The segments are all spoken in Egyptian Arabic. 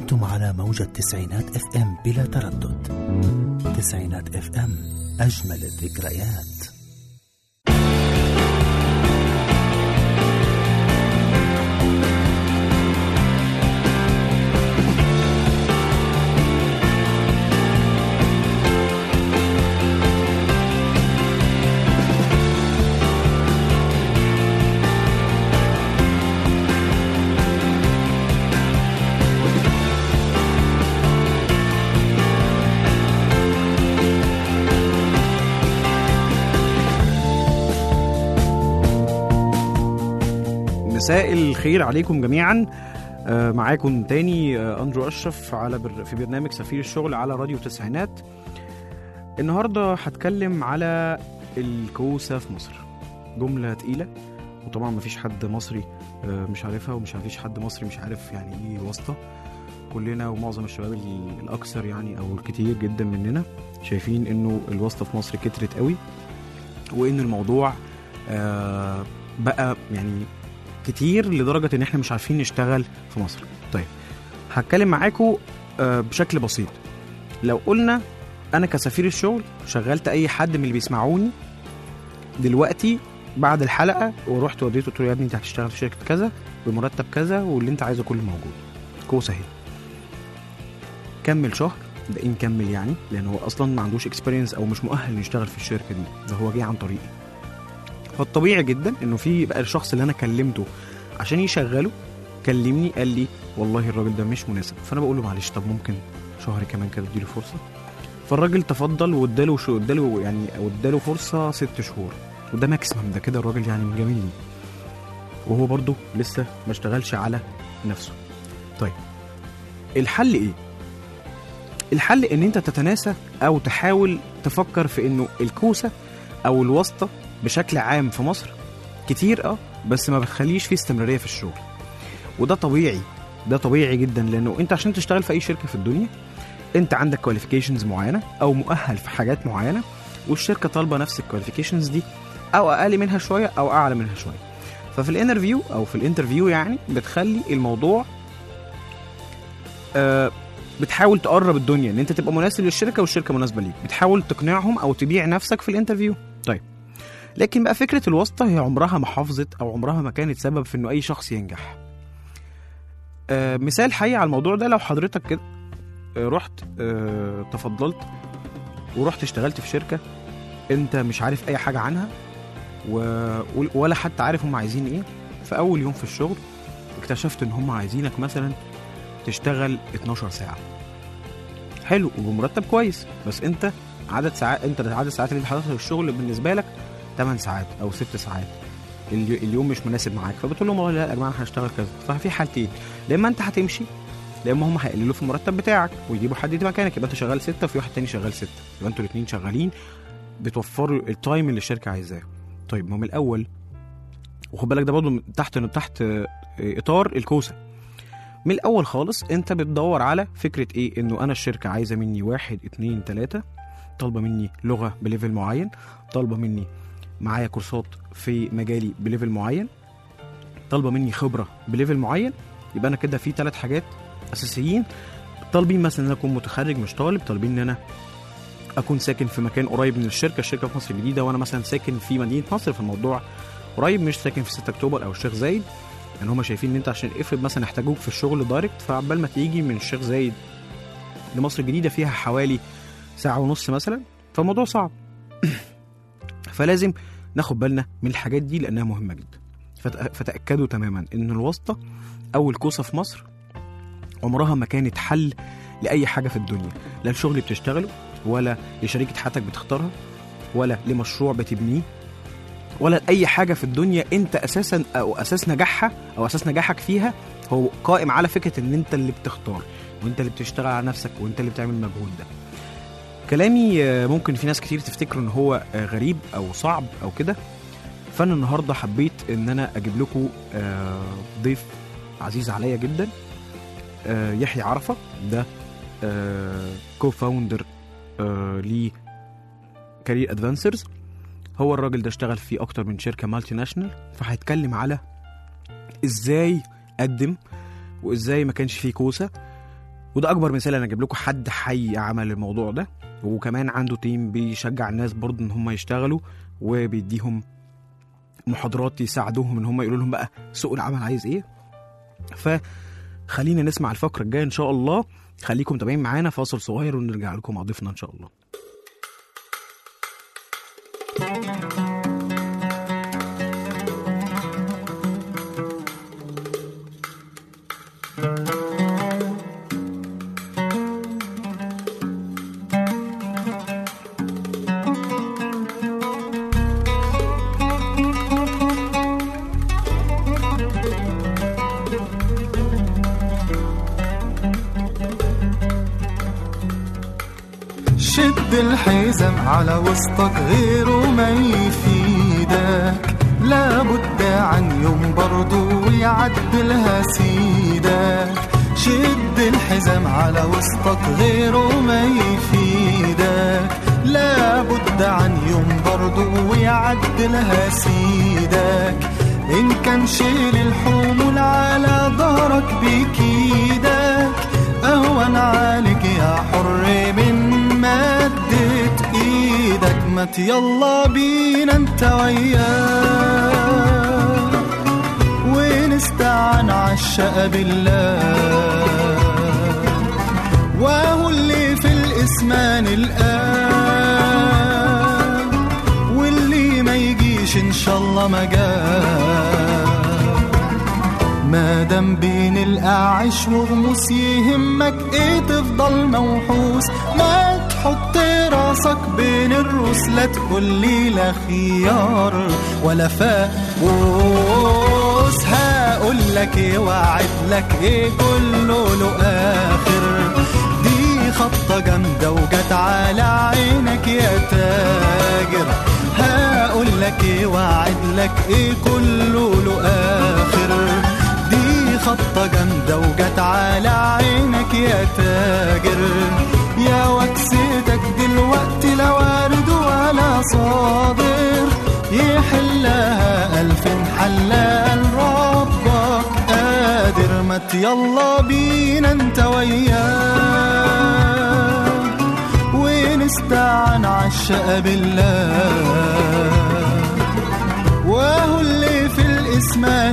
أنتم على موجة تسعينات اف ام بلا تردد تسعينات اف ام أجمل الذكريات مساء الخير عليكم جميعا آه، معاكم تاني آه، اندرو اشرف على بر... في برنامج سفير الشغل على راديو تسعينات النهارده هتكلم على الكوسه في مصر جمله تقيله وطبعا مفيش حد مصري آه، مش عارفها ومش مفيش حد مصري مش عارف يعني ايه واسطه كلنا ومعظم الشباب ال- الاكثر يعني او الكتير جدا مننا شايفين انه الواسطه في مصر كترت قوي وان الموضوع آه، بقى يعني كتير لدرجه ان احنا مش عارفين نشتغل في مصر طيب هتكلم معاكم آه، بشكل بسيط لو قلنا انا كسفير الشغل شغلت اي حد من اللي بيسمعوني دلوقتي بعد الحلقه ورحت وديته قلت له يا ابني انت هتشتغل في شركه كذا بمرتب كذا واللي انت عايزه كله موجود كوسه اهي كمل شهر ده ان كمل يعني لان هو اصلا ما عندوش اكسبيرينس او مش مؤهل انه يشتغل في الشركه دي ده هو جه عن طريقي فالطبيعي جدا انه في بقى الشخص اللي انا كلمته عشان يشغله كلمني قال لي والله الراجل ده مش مناسب فانا بقول له معلش طب ممكن شهر كمان كده اديله فرصه فالراجل تفضل واداله شو اداله يعني اداله فرصه ست شهور وده ماكسيمم ده كده الراجل يعني مجاملني وهو برضه لسه ما اشتغلش على نفسه طيب الحل ايه الحل ان انت تتناسى او تحاول تفكر في انه الكوسه او الواسطه بشكل عام في مصر كتير اه بس ما بتخليش فيه استمراريه في الشغل وده طبيعي ده طبيعي جدا لانه انت عشان تشتغل في اي شركه في الدنيا انت عندك كواليفيكيشنز معينه او مؤهل في حاجات معينه والشركه طالبه نفس الكواليفيكيشنز دي او اقل منها شويه او اعلى منها شويه ففي الانترفيو او في الانترفيو يعني بتخلي الموضوع آه بتحاول تقرب الدنيا ان انت تبقى مناسب للشركه والشركه مناسبه ليك بتحاول تقنعهم او تبيع نفسك في الانترفيو طيب لكن بقى فكره الواسطه هي عمرها ما حافظت او عمرها ما كانت سبب في انه اي شخص ينجح آه مثال حي على الموضوع ده لو حضرتك كده آه رحت آه تفضلت ورحت اشتغلت في شركه انت مش عارف اي حاجه عنها و... ولا حتى عارف هم عايزين ايه في اول يوم في الشغل اكتشفت ان هم عايزينك مثلا تشتغل 12 ساعه حلو وبمرتب كويس بس انت عدد ساعات انت عدد الساعات اللي حضرتها في الشغل بالنسبه لك 8 ساعات او 6 ساعات اليو- اليوم مش مناسب معاك فبتقول لهم والله لا يا جماعه انا هشتغل كذا ففي حالتين يا اما انت هتمشي يا اما هم هيقللوا في المرتب بتاعك ويجيبوا حد يدي مكانك يبقى انت شغال ستة وفي واحد تاني شغال ستة يبقى انتوا الاثنين شغالين بتوفروا التايم اللي الشركه عايزاه طيب ما هو من الاول وخد بالك ده برضه من تحت تحت آه، اطار الكوسه من الاول خالص انت بتدور على فكره ايه انه انا الشركه عايزه مني واحد اتنين تلاته طالبه مني لغه بليفل معين طالبه مني معايا كورسات في مجالي بليفل معين طالبه مني خبره بليفل معين يبقى انا كده في ثلاث حاجات اساسيين طالبين مثلا ان انا اكون متخرج مش طالب طالبين ان انا اكون ساكن في مكان قريب من الشركه الشركه في مصر الجديده وانا مثلا ساكن في مدينه نصر في الموضوع قريب مش ساكن في 6 اكتوبر او الشيخ زايد ان هم شايفين ان انت عشان افرض مثلا احتاجوك في الشغل دايركت فعبال ما تيجي من الشيخ زايد لمصر الجديده فيها حوالي ساعه ونص مثلا فالموضوع صعب فلازم ناخد بالنا من الحاجات دي لانها مهمه جدا فت- فتاكدوا تماما ان الواسطه او الكوسه في مصر عمرها ما كانت حل لاي حاجه في الدنيا لا الشغل بتشتغله ولا لشريكه حياتك بتختارها ولا لمشروع بتبنيه ولا اي حاجه في الدنيا انت اساسا او اساس نجاحها او اساس نجاحك فيها هو قائم على فكره ان انت اللي بتختار وانت اللي بتشتغل على نفسك وانت اللي بتعمل المجهود ده كلامي آه، ممكن في ناس كتير تفتكر ان هو آه، غريب او صعب او كده فانا النهارده حبيت ان انا اجيب لكم آه، ضيف عزيز عليا جدا آه، يحيى عرفه ده كو فاوندر ليه كارير ادفانسرز هو الراجل ده اشتغل في اكتر من شركه مالتي ناشونال فهيتكلم على ازاي قدم وازاي ما كانش فيه كوسه وده اكبر مثال انا اجيب لكم حد حي عمل الموضوع ده وكمان عنده تيم بيشجع الناس برضه ان هم يشتغلوا وبيديهم محاضرات يساعدوهم ان هم يقولوا لهم بقى سوق العمل عايز ايه فخلينا نسمع الفقره الجايه ان شاء الله خليكم متابعين معانا فاصل صغير ونرجع لكم مع ضيفنا ان شاء الله شد الحزام على وسطك غيره ما يفيدك لابد عن يوم برضو ويعدلها سيدك شد الحزام على وسطك غيره ما يفيدك لابد عن يوم برضو ويعدلها سيدك إن كان شيل الحمول على ظهرك بكيدك أهون عليك يا حر من مدت إيدك مت يلا بينا انت وياه ونستعن عالشقى بالله وهو اللي في الاسمان الآن واللي ما يجيش ان شاء الله ما جاه ما دام بين الاعش وغموس يهمك ايه تفضل موحوس ما تحط راسك بين الروس لا تقول لي لا خيار ولا فاقوس هقول لك ايه وعد لك ايه كله له اخر دي خطه جامده وجت على عينك يا تاجر هقول لك ايه وعد لك ايه كله له اخر دي خطة جامدة وجت على عينك يا تاجر يا وكستك دلوقتي لا وارد ولا صادر يحلها ألف حلال ربك قادر مت يلا بينا انت وياه ونستعن عالشقى بالله وهو اللي في الاسمان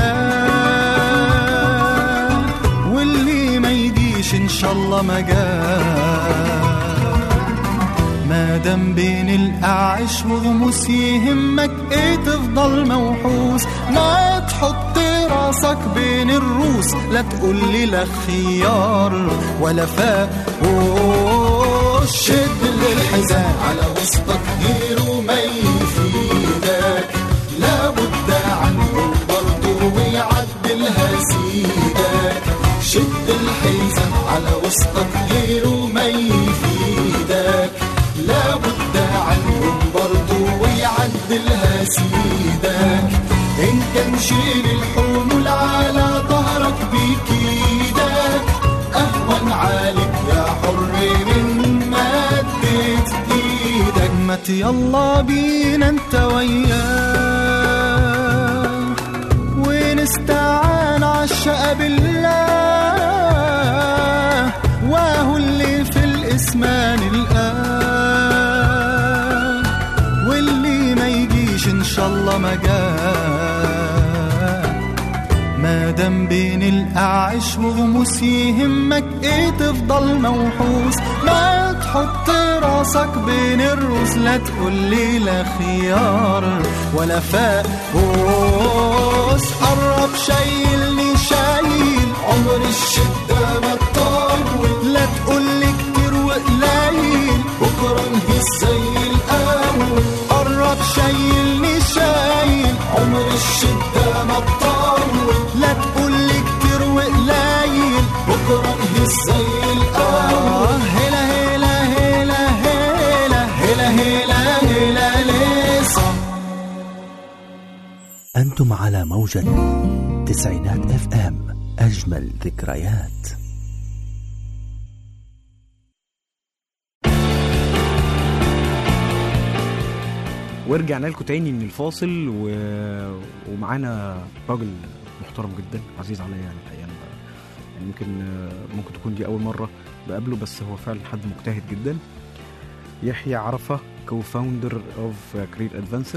الآن واللي ما يجيش ان شاء الله ما جاه ما دام بين الاعش وغموس يهمك ايه تفضل موحوس ما تحط راسك بين الروس لا تقول لي لا خيار ولا فاقوس شد الحزام على وسطك غيره ما يفيدك لابد عنه برضه ويعدلها سيدك شد الحزام على وسطك غيره ما يفيدك لابد عنهم برضه ويعدلها سيدك ان كان شيل الحمول على ظهرك بكيدك اهون عليك يا حر من مدت ايدك مت يلا بينا انت وياه ونستعان عالشقى بالله وهو اللي في الاسمان الآن واللي ما يجيش ان شاء الله ما جاه ما دام بين الاعش وغموس يهمك ايه تفضل موحوس ما تحط راسك بين الروس لا تقول لي لا خيار ولا فاقوس قرب شايلني شايل عمر الشدة ما تطول لا تقول لي كتير وقليل بكرة نهز زي الأول قرب شايلني شايل عمر الشدة ما تطول لا تقول لي كتير وقليل بكرة نهز زي الأول هلا هلا هلا هلا هلا هلا هلا لسه أنتم على موجة تسعينات اف ام أجمل ذكريات ورجعنا لكم تاني من الفاصل و... ومعانا راجل محترم جدا عزيز عليا يعني الحقيقه انا يعني يمكن آه، ممكن تكون دي اول مره بقابله بس هو فعلا حد مجتهد جدا يحيى عرفه كو فاوندر اوف كريت ادفانسر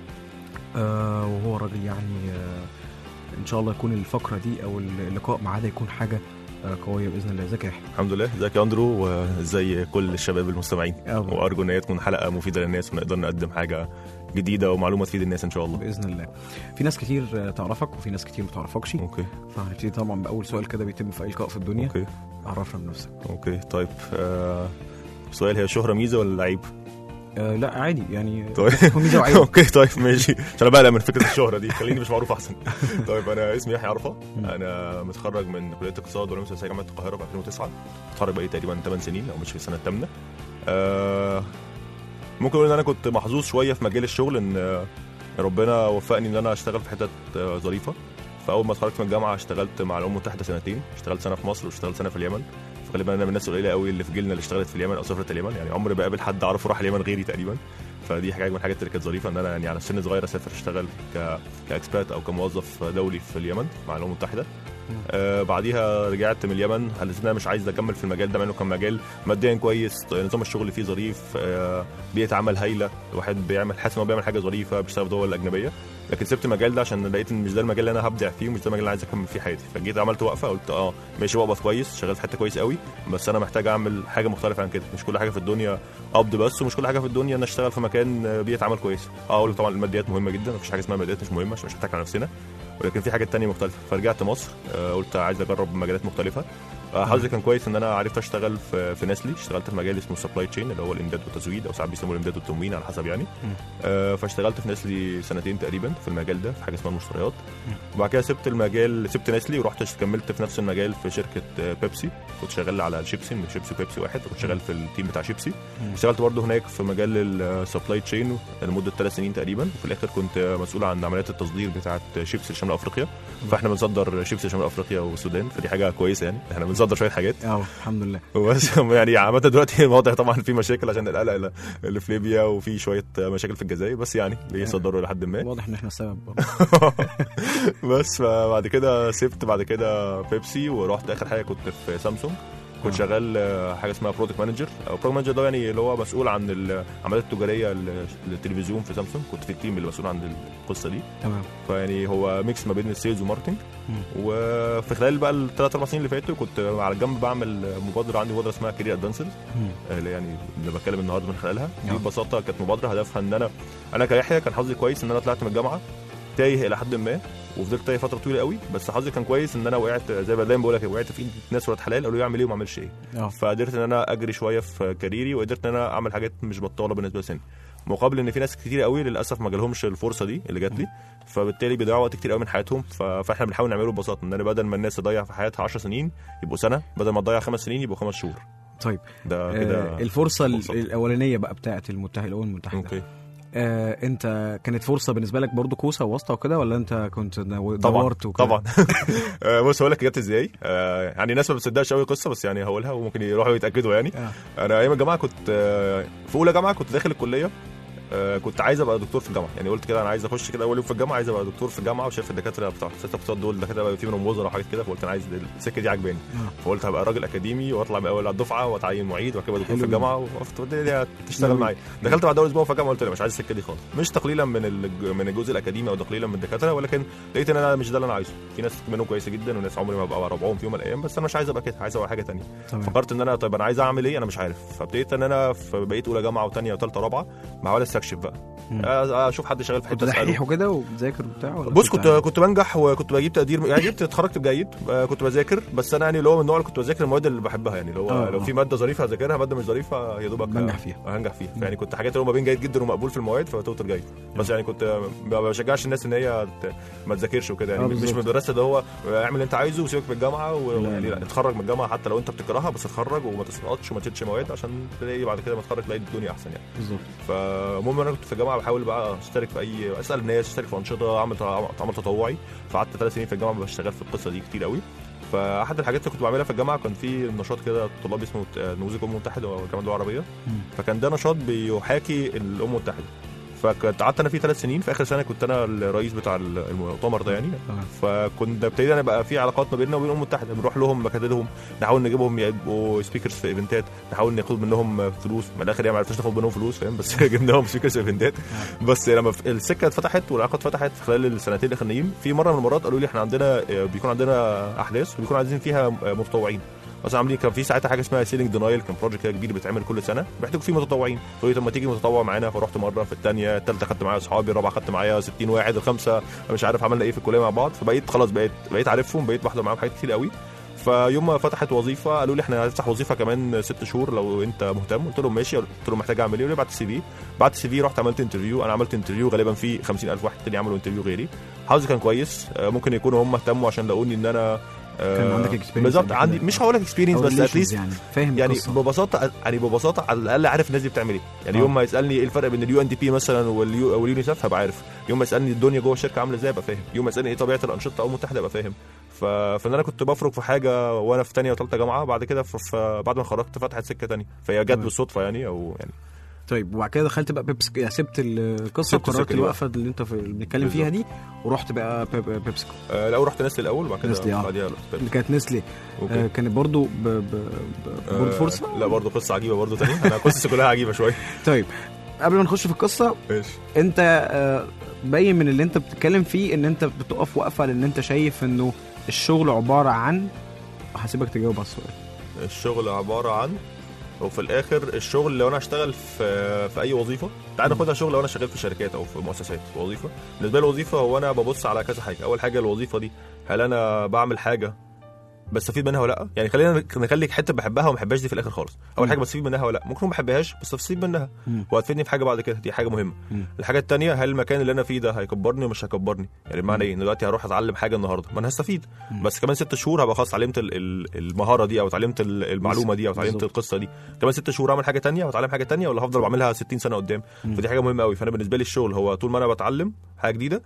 وهو راجل يعني آه، ان شاء الله يكون الفقره دي او اللقاء معاه ده يكون حاجه آه، قويه باذن الله ازيك يا يحيى الحمد لله ازيك يا اندرو وزي كل الشباب المستمعين آه، وارجو ان هي تكون حلقه مفيده للناس ونقدر نقدم حاجه جديده ومعلومه تفيد الناس ان شاء الله باذن الله في ناس كتير آه، تعرفك وفي ناس كتير ما تعرفكش اوكي فهنبتدي طبعا باول سؤال كده بيتم في اي لقاء في الدنيا اوكي عرفنا بنفسك اوكي طيب آه سؤال هي شهره ميزه ولا عيب؟ آه لا عادي يعني طيب تكون ميزه وعيب اوكي طيب ماشي عشان انا بقلق من فكره الشهره دي خليني مش معروف احسن طيب انا اسمي يحيى عرفه انا متخرج من كليه اقتصاد وعلوم سياسيه جامعه القاهره في 2009 متخرج بقالي تقريبا 8 سنين او مش في السنه الثامنه آه ممكن اقول ان انا كنت محظوظ شويه في مجال الشغل ان آه، ربنا وفقني ان انا اشتغل في حتت آه، ظريفه فاول ما اتخرجت من الجامعه اشتغلت مع الامم المتحده سنتين اشتغلت سنه في مصر واشتغلت سنه في اليمن فغالبا انا من الناس القليله قوي اللي في جيلنا اللي اشتغلت في اليمن او سافرت اليمن يعني عمري بقابل حد اعرفه راح اليمن غيري تقريبا فدي حاجه من الحاجات اللي كانت ظريفه ان انا يعني على سن صغير اسافر اشتغل ك كاكسبات او كموظف دولي في اليمن مع الامم المتحده آه بعديها رجعت من اليمن حسيت ان انا مش عايز اكمل في المجال ده مع انه كان مجال ماديا كويس نظام الشغل فيه ظريف آه بيئه عمل هايله الواحد بيعمل حاسس ان هو بيعمل حاجه ظريفه بيشتغل في دول اجنبيه لكن سبت المجال ده عشان لقيت ان مش ده المجال اللي انا هبدع فيه ومش ده المجال اللي عايز اكمل فيه حياتي فجيت عملت وقفه قلت اه ماشي بقبض كويس شغال في حته كويس قوي بس انا محتاج اعمل حاجه مختلفه عن كده مش كل حاجه في الدنيا قبض بس ومش كل حاجه في الدنيا ان اشتغل في مكان آه، بيئه عمل كويسه اه اقول طبعا الماديات مهمه جدا مفيش حاجه اسمها ماديات مش مهمه عشان مش هنضحك على نفسنا ولكن في حاجات تانية مختلفة فرجعت مصر آه، قلت عايز اجرب مجالات مختلفة آه، حظي كان كويس ان انا عرفت اشتغل في في نسلي اشتغلت في مجال اسمه سبلاي تشين اللي هو الامداد والتزويد او ساعات بيسموه الامداد والتموين على حسب يعني آه، فاشتغلت في نسلي سنتين تقريبا في المجال ده في حاجه اسمها المشتريات وبعد كده سبت المجال سبت نسلي ورحت كملت في نفس المجال في شركه آه، بيبسي كنت شغال على الشيبسي من شيبسي وبيبسي واحد كنت شغال في التيم بتاع شيبسي اشتغلت برضه هناك في مجال السبلاي تشين لمده ثلاث سنين تقريبا وفي الاخر كنت مسؤول عن عمليات التصدير بتاعه شيبسي لشمال افريقيا فاحنا بنصدر شيبسي لشمال افريقيا والسودان فدي حاجه كويسه يعني احنا بنصدر شويه حاجات اه الحمد لله بس يعني عامة دلوقتي الوضع طبعا في مشاكل عشان القلق اللي- اللي في ليبيا وفي شوية مشاكل في الجزائر بس يعني بيصدروا لحد ما واضح ان احنا السبب برضه. بس فبعد كده سبت بعد كده بيبسي ورحت اخر حاجه كنت في سامسونج كنت آه. شغال آه، حاجه اسمها برودكت مانجر او برودكت مانجر ده يعني اللي هو مسؤول عن العمليات التجاريه لل- للتلفزيون في سامسونج كنت في التيم اللي مسؤول عن القصه دي تمام فيعني هو ميكس ما بين السيلز وماركتنج مم. وفي خلال بقى الثلاث اربع سنين اللي فاتوا كنت على الجنب بعمل مبادره عندي مبادره اسمها كارير ادفانسز مم. اللي يعني اللي بتكلم النهارده من خلالها دي نعم. ببساطه كانت مبادره هدفها ان انا انا كيحيى كان حظي كويس ان انا طلعت من الجامعه تايه الى حد ما وفضلت تايه فتره طويله قوي بس حظي كان كويس ان انا وقعت زي ما دايما بقول لك وقعت في ايد ناس ولاد حلال قالوا لي اعمل ايه وما اعملش ايه اه فقدرت ان انا اجري شويه في كاريري وقدرت ان انا اعمل حاجات مش بطاله بالنسبه لسني مقابل ان في ناس كتير قوي للاسف ما جالهمش الفرصه دي اللي جات لي فبالتالي بيضيعوا وقت كتير قوي من حياتهم ف... فاحنا بنحاول نعمله ببساطه ان انا بدل ما الناس تضيع في حياتها 10 سنين يبقوا سنه بدل ما تضيع خمس سنين يبقوا خمس شهور طيب ده آه كده الفرصه ال- مبسط. الاولانيه بقى بتاعت المتحده الامم المتحده اوكي آه انت كانت فرصه بالنسبه لك برضو كوسه وواسطه وكده ولا انت كنت نو- طبعا دورت وكده طبعا آه، بص هقول لك جت ازاي آه، يعني الناس ما بتصدقش قوي القصه بس يعني هقولها وممكن يروحوا يتاكدوا يعني آه. انا ايام الجامعه كنت آه، في اولى جامعه كنت داخل الكليه آه، كنت عايز ابقى دكتور في الجامعه يعني قلت كده انا عايز اخش كده اول يوم في الجامعه عايز ابقى دكتور في الجامعه وشايف الدكاتره بتوع ست اقتصاد دول دكاتره بقى في منهم وزراء وحاجات كده فقلت انا عايز السكه دي عجباني آه. فقلت هبقى راجل اكاديمي واطلع من اول على الدفعه واتعين معيد وبعد كده أبقى دكتور حلو في الجامعه وقفت والدنيا تشتغل جميل. معايا دخلت بعد اول اسبوع في الجامعه قلت لا مش عايز السكه دي خالص مش تقليلا من الج- من الجزء الاكاديمي او تقليلا من الدكاتره ولكن لقيت ان انا مش ده اللي انا عايزه في ناس منهم كويسه جدا وناس عمري ما هبقى ربعهم في يوم من الايام بس انا مش عايز ابقى كده عايز ابقى حاجه تانية تمام فكرت ان انا طيب انا عايز اعمل ايه انا مش عارف فابتديت ان انا في بقيت اولى جامعه وثانيه وثالثه ورابعه بحاول استكشف بقى مم. آه، اشوف حد شغال في كنت حته أسأله. دحيح وكده وبتذاكر وبتاع ولا بص كنت كنت بنجح وكنت بجيب تقدير يعني جبت اتخرجت بجيد آه، كنت بذاكر بس انا يعني اللي هو من النوع اللي كنت بذاكر المواد اللي بحبها يعني اللي هو آه، لو آه. في ماده ظريفه هذاكرها ماده مش ظريفه يا دوبك بنجح فيها. آه، هنجح فيها يعني كنت حاجات اللي هو ما بين جيد جدا ومقبول في المواد فتوتر جيد بس يعني كنت ما بشجعش الناس ان هي ت- ما تذاكرش وكده آه، يعني مش بالظبط. مدرسه ده هو اعمل اللي انت عايزه وسيبك من الجامعه و- لا، يعني لا. لا اتخرج من الجامعه حتى لو انت بتكرهها بس اتخرج وما تسقطش وما تشيلش مواد عشان تلاقي بعد كده ما تتخرج تلاقي الدنيا احسن يعني بالظبط فالمهم انا كنت في الجامعه بحاول بقى اشترك في اي اسال الناس اشترك في انشطه اعمل عمل تطوعي فقعدت ثلاث سنين في الجامعه بشتغل في القصه دي كتير قوي فاحد الحاجات اللي كنت بعملها في الجامعه كان في نشاط كده طلابي اسمه نموذج الامم المتحده والجامعه الدول العربيه مم. فكان ده نشاط بيحاكي الامم المتحده فكنت قعدت انا فيه ثلاث سنين في اخر سنه كنت انا الرئيس بتاع المؤتمر ده يعني آه. فكنت ابتدينا انا بقى في علاقات ما بيننا وبين الامم المتحده بنروح لهم مكاتبهم نحاول نجيبهم يبقوا سبيكرز في ايفنتات نحاول ناخد منهم فلوس من الاخر يعني ما عرفناش ناخد منهم فلوس فاهم بس جبناهم سبيكرز في ايفنتات بس لما ف- السكه اتفتحت والعلاقات اتفتحت في خلال السنتين الاخرانيين في مره من المرات قالوا لي احنا عندنا بيكون عندنا احداث وبيكون عايزين فيها متطوعين مثلا عاملين كان في ساعتها حاجه اسمها سيلينج دينايل كان بروجكت كده كبير بيتعمل كل سنه بيحتاجوا فيه متطوعين فقالوا لي طب ما تيجي متطوع معانا فرحت مره في الثانيه الثالثه خدت معايا اصحابي الرابعه خدت معايا 60 واحد الخامسه مش عارف عملنا ايه في الكليه مع بعض فبقيت خلاص بقيت بقيت عارفهم بقيت بحضر معاهم حاجات كتير قوي فيوم ما فتحت وظيفه قالوا لي احنا هنفتح وظيفه كمان ست شهور لو انت مهتم قلت لهم ماشي قلت لهم محتاج اعمل ايه قالوا لي بعت السي في بعت السي في رحت عملت انترفيو انا عملت انترفيو غالبا في 50000 واحد تاني عملوا انترفيو غيري حظي كان كويس آه، ممكن يكونوا هم اهتموا عشان لقوني ان انا آه، كان عندك experience بالظبط قبل عندي كده. مش هقول لك اكسبيرينس أو بس relations اتليست يعني فاهم يعني القصة. ببساطه يعني ببساطه على الاقل عارف الناس دي بتعمل ايه يعني آه. يوم ما يسالني ايه الفرق بين اليو ان دي بي مثلا واليو واليونيسف هبقى عارف يوم ما يسالني الدنيا جوه الشركه عامله ازاي ابقى فاهم يوم ما يسالني ايه طبيعه الانشطه او متحده ابقى فاهم ف... فان انا كنت بفرق في حاجه وانا في ثانيه وثالثه جامعه بعد كده ف... ف... بعد ما خرجت فتحت سكه ثانيه فهي جت تمام. بالصدفه يعني او يعني طيب وبعد كده دخلت بقى بيبس يعني سبت القصه سبت وقررت السكة دي الوقفه اللي انت في- بنتكلم فيها دي ورحت بقى بيب- بيبسكو آه الاول رحت نسل الاول وبعد نسلي، كده آه. بعديها رحت اللي بيبسي. كانت نسلي آه اوكي كانت برضو ب... ب... ب... برضو آه، فرصه لا برضه قصه عجيبه برضه تاني انا قصتي كلها عجيبه شويه طيب قبل ما نخش في القصه ماشي انت آه، باين من اللي انت بتتكلم فيه ان انت بتقف وقفه لان انت شايف انه الشغل عباره عن هسيبك تجاوب على السؤال الشغل عباره عن وفي الاخر الشغل لو انا هشتغل في في اي وظيفه تعال ناخدها شغل لو انا شغال في شركات او في مؤسسات في وظيفه بالنسبه لي الوظيفه هو انا ببص على كذا حاجه اول حاجه الوظيفه دي هل انا بعمل حاجه بستفيد منها ولا لا يعني خلينا نخلي حته بحبها وما بحبهاش دي في الاخر خالص اول مم. حاجه بستفيد منها ولا لا ممكن ما بحبهاش بس بستفيد منها مم. وهتفيدني في حاجه بعد كده دي حاجه مهمه مم. الحاجه الثانيه هل المكان اللي انا فيه ده هيكبرني ومش هيكبرني يعني بمعنى ايه إن دلوقتي هروح اتعلم حاجه النهارده ما انا هستفيد مم. بس كمان ست شهور هبقى خلاص اتعلمت ال- ال- المهاره دي او اتعلمت ال- المعلومه دي او اتعلمت بالظبط. القصه دي كمان ست شهور اعمل حاجه تانية واتعلم حاجه تانية ولا هفضل بعملها 60 سنه قدام مم. فدي حاجه مهمه قوي فانا بالنسبه لي الشغل هو طول ما انا بتعلم حاجه جديده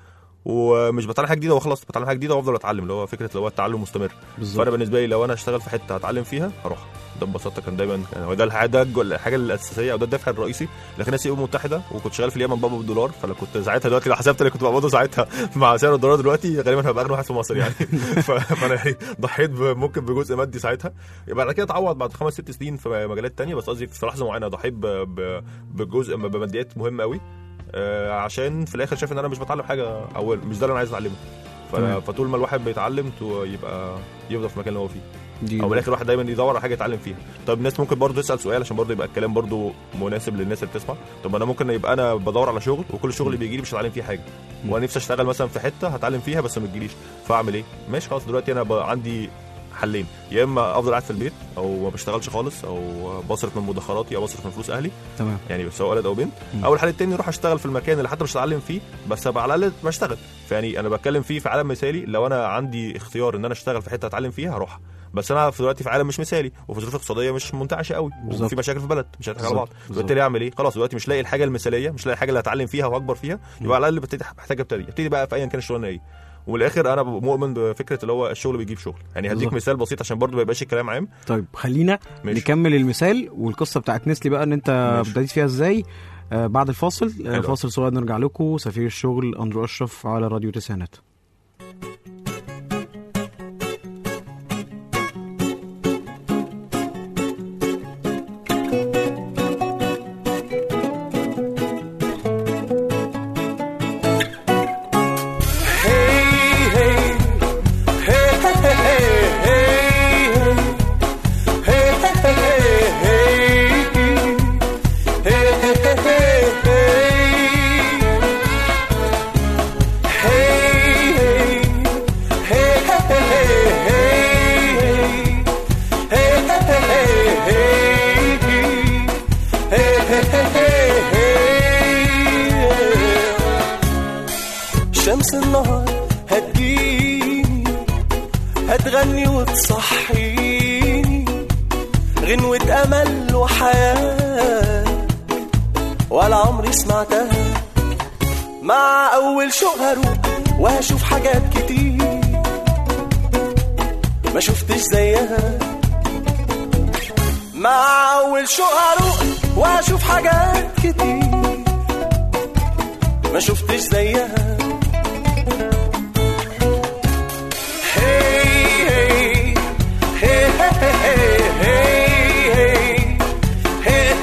ومش بتعلم حاجه جديده وخلاص بتعلم حاجه جديده وافضل اتعلم اللي هو فكره اللي هو التعلم مستمر بالظبط فانا بالنسبه لي لو انا هشتغل في حته هتعلم فيها هروح ده ببساطه كان دايما يعني هو ده الح- ده الج- الحاجه الاساسيه او ده الدافع الرئيسي اللي خلاني اسيب الامم المتحده وكنت شغال في اليمن بابا بالدولار فانا كنت ساعتها دلوقتي لو حسبت اللي كنت بقبضه ساعتها مع سعر الدولار دلوقتي غالبا هبقى اغنى واحد في مصر يعني ف- فانا يعني ضحيت ب- ممكن بجزء مادي ساعتها يبقى بعد كده اتعوض بعد خمس ست سنين في مجالات تانية بس قصدي في لحظه معينه ضحيت ب- ب- بجزء بماديات مهمه قوي آه، عشان في الاخر شايف ان انا مش بتعلم حاجه او مش ده اللي انا عايز اتعلمه ف- تمام. فطول ما الواحد بيتعلم تو- يبقى يفضل في المكان اللي هو فيه دي او من الاخر الواحد دايما يدور على حاجه يتعلم فيها طب الناس ممكن برضه تسال سؤال عشان برضه يبقى الكلام برضه مناسب للناس اللي بتسمع طب انا ممكن يبقى انا بدور على شغل وكل شغل بيجي لي مش هتعلم فيه حاجه مم. وانا نفسي اشتغل مثلا في حته هتعلم فيها بس ما تجيليش فاعمل ايه ماشي خلاص دلوقتي انا بقى عندي حلين يا اما افضل قاعد في البيت او ما بشتغلش خالص او بصرف من مدخراتي او بصرف من فلوس اهلي تمام يعني سواء ولد او بنت مم. او الحل التاني اروح اشتغل في المكان اللي حتى مش هتعلم فيه بس ابقى على الاقل بشتغل فيعني انا بتكلم فيه في عالم مثالي لو انا عندي اختيار ان انا اشتغل في حته اتعلم فيها هروح بس انا في دلوقتي في عالم مش مثالي وفي ظروف اقتصاديه مش منتعشه قوي بالظبط. وفي مشاكل في البلد مش هنضحك على بعض بالظبط. وبالتالي اعمل ايه خلاص دلوقتي مش لاقي الحاجه المثاليه مش لاقي الحاجه اللي هتعلم فيها واكبر فيها يبقى على الاقل ببتدي محتاج ابتدي ابتدي بقى في ايا كان الشغلانه ايه والاخر انا مؤمن بفكره اللي هو الشغل بيجيب شغل يعني هديك بالظبط. مثال بسيط عشان برضه ما يبقاش الكلام عام طيب خلينا ماشي. نكمل المثال والقصه بتاعت نسلي بقى ان انت ماشي. بدأت فيها ازاي آه بعد الفاصل آه حلو. فاصل صغير نرجع لكم سفير الشغل اندرو اشرف على راديو تسعينات شمس النهار هتجيني هتغني وتصحيني غنوة أمل وحياة ولا عمري سمعتها مع أول شوق هروح وهشوف حاجات كتير ما شفتش زيها مع أول شوق هروح وهشوف حاجات كتير ما شفتش زيها هي هي هي هي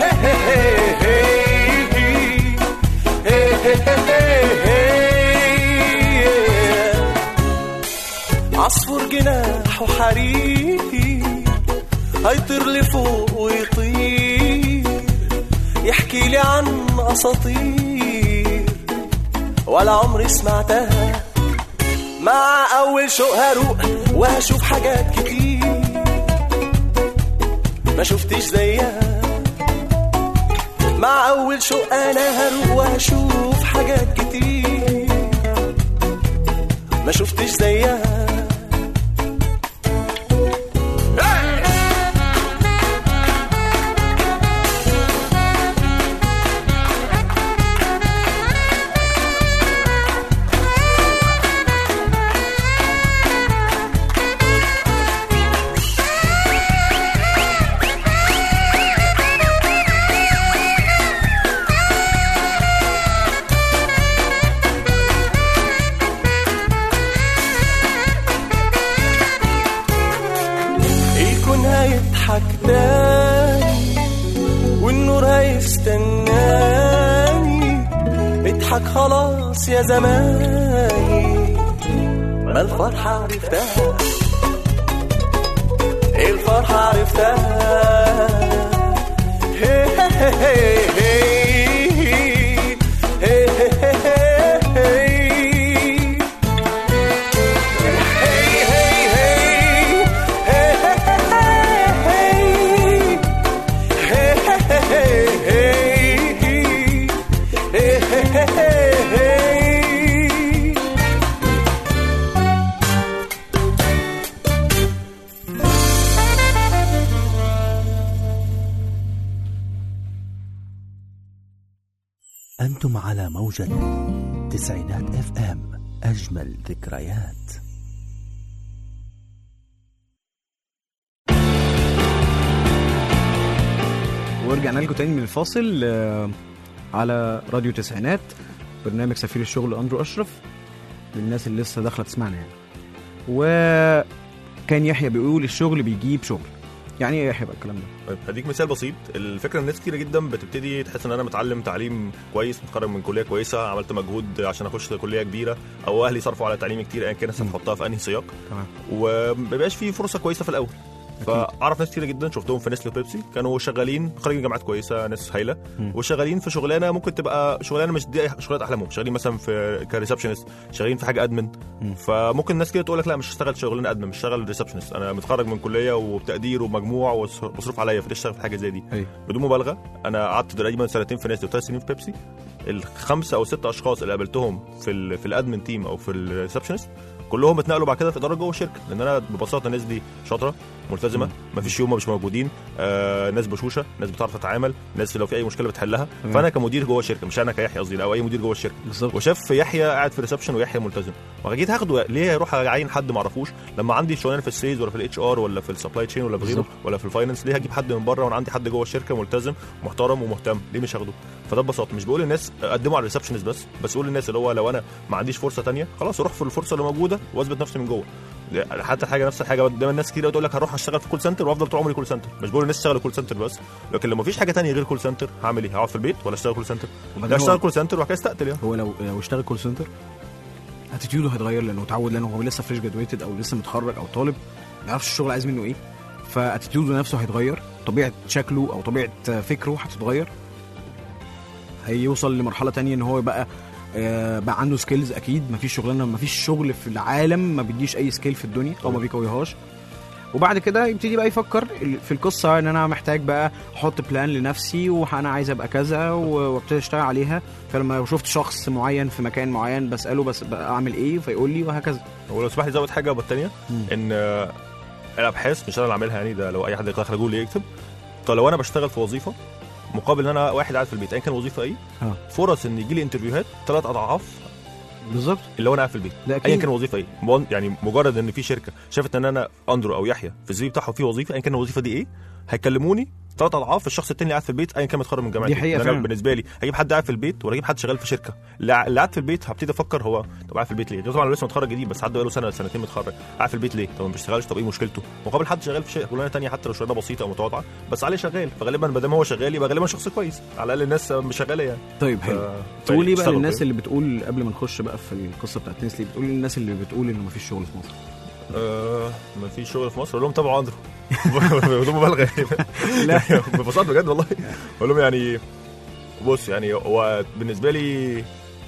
عصفور جناح وحرير هيطير لفوق ويطير يحكي لي عن اساطير ولا عمري سمعتها مع اول شوق هروق وهشوف حاجات كتير ما شفتش زيها مع اول شوق انا هروق وهشوف حاجات كتير ما شفتش زيها الكون هيضحك تاني والنور هيستناني اضحك خلاص يا زماني ما الفرحة عرفتها الفرحة عرفتها هي هي هي هي أنتم على موجة تسعينات اف ام أجمل ذكريات ورجعنا لكم تاني من الفاصل آه، على راديو تسعينات برنامج سفير الشغل اندرو اشرف للناس اللي لسه داخله تسمعنا يعني وكان يحيى بيقول الشغل بيجيب شغل يعني ايه يا يحيى بقى الكلام ده طيب هديك مثال بسيط الفكره ان ناس كتيره جدا بتبتدي تحس ان انا متعلم تعليم كويس متخرج من كليه كويسه عملت مجهود عشان اخش كليه كبيره او اهلي صرفوا على تعليمي كتير ايا كان هتحطها في انهي سياق تمام ومبيبقاش في فرصه كويسه في الاول فاعرف ناس كتير جدا شفتهم في نسل وبيبسي كانوا شغالين خارجين جامعات كويسه ناس هايله مم. وشغالين في شغلانه ممكن تبقى شغلانه مش دي شغلانه احلامهم شغالين مثلا في كريسبشنست شغالين في حاجه ادمن مم. فممكن ناس كده تقول لك لا مش هشتغل شغلانه ادمن مش هشتغل ريسبشنست انا متخرج من كليه وبتقدير ومجموع ومصروف عليا فليش اشتغل في حاجه زي دي ايوه بدون مبالغه انا قعدت تقريبا سنتين في ناس وثلاث سنين في بيبسي الخمسه او ست اشخاص اللي قابلتهم في ال في الادمن تيم او في الريسبشنست كلهم اتنقلوا بعد كده في اداره جوه الشركه لان انا ببساطه الناس دي شاطره ملتزمه مفيش يوم ما مش موجودين آه ناس بشوشه ناس بتعرف تتعامل ناس لو في اي مشكله بتحلها تمام. فانا كمدير جوه الشركه مش انا كيحيى قصدي او اي مدير جوه الشركه بالظبط وشاف يحيى قاعد في الريسبشن ويحيى ملتزم واكيد هاخده ليه هيروح اعين حد ما اعرفوش لما عندي شغلانه في السيلز ولا في الاتش ار ولا في السبلاي تشين ولا في غيره بالظبط. ولا في الفاينانس ليه هجيب حد من بره وانا عندي حد جوه الشركه ملتزم محترم ومهتم ليه مش هاخده فده ببساطه مش بقول للناس قدموا على الريسبشنست بس بس بقول للناس اللي هو لو انا ما عنديش فرصه تانية خلاص اروح في الفرصه اللي موجوده واثبت نفسي من جوه حتى الحاجه نفس الحاجه دايما الناس كتير تقول لك هروح اشتغل في كول سنتر وافضل طول عمري كول سنتر مش بقول الناس تشتغل كول سنتر بس لكن لو ما فيش حاجه تانية غير كول سنتر هعمل ايه هقعد في البيت ولا اشتغل كول سنتر وبعدين لا هو- اشتغل كول سنتر وبعد كده استقتل يعني هو لو لو اشتغل كول سنتر اتيتيوده هيتغير لانه اتعود لانه هو لسه فريش جرادويتد او لسه متخرج او طالب ما يعرفش الشغل عايز منه ايه فاتيتيوده نفسه هيتغير طبيعه شكله او طبيعه فكره هتتغير هيوصل لمرحله تانية ان هو بقى آه، بقى عنده سكيلز اكيد مفيش شغلانه مفيش شغل في العالم ما بيديش اي سكيل في الدنيا او ما بيقويهاش وبعد كده يبتدي بقى يفكر في القصه ان انا محتاج بقى احط بلان لنفسي وانا عايز ابقى كذا و- وابتدي اشتغل عليها فلما شفت شخص معين في مكان معين بساله بس بقى اعمل ايه فيقول لي وهكذا ولو سمح لي زود حاجه بالتانية مم. ان آه، الابحاث مش انا اللي عاملها يعني ده لو اي حد داخل جوجل يكتب طب لو انا بشتغل في وظيفه مقابل ان انا واحد قاعد في البيت ايا كان الوظيفه ايه اه. فرص ان يجي لي انترفيوهات ثلاث اضعاف بالظبط اللي هو انا قاعد في البيت ده ايا اكيد كان الوظيفه ايه مون- يعني مجرد ان في شركه شافت ان انا اندرو او يحيى في الزي بتاعهم في وظيفه ايا كان الوظيفه دي ايه هيكلموني ثلاث اضعاف الشخص التاني اللي قاعد في البيت ايا كان متخرج من جامعه دي إيه. حقيقة لأن أنا فعلا. بالنسبه لي هجيب حد قاعد في البيت ولا اجيب حد شغال في شركه اللي اللي قاعد في البيت هبتدي افكر هو طب قاعد في البيت ليه؟ ده طبعا لو لسه متخرج جديد بس حد بقاله سنه سنتين متخرج قاعد في البيت ليه؟ طب ما بيشتغلش طب ايه مشكلته؟ مقابل حد شغال في شغلانه ثانيه حتى لو شغلانه بسيطه او متواضعه بس عليه شغال فغالبا ما دام هو شغال يبقى غالبا شخص كويس على الاقل الناس مش شغاله يعني طيب حلو ف- تقول ايه بقى اشتغلوا للناس كده. اللي بتقول قبل ما نخش بقى في القصه بتاعت نسلي بتقول للناس اللي بتقول انه مفيش شغل في مصر آه ما فيش شغل في مصر اقول لهم تابعوا اندرو بدون مبالغه لا. ببساطه بجد والله اقول لهم يعني بص يعني هو بالنسبه لي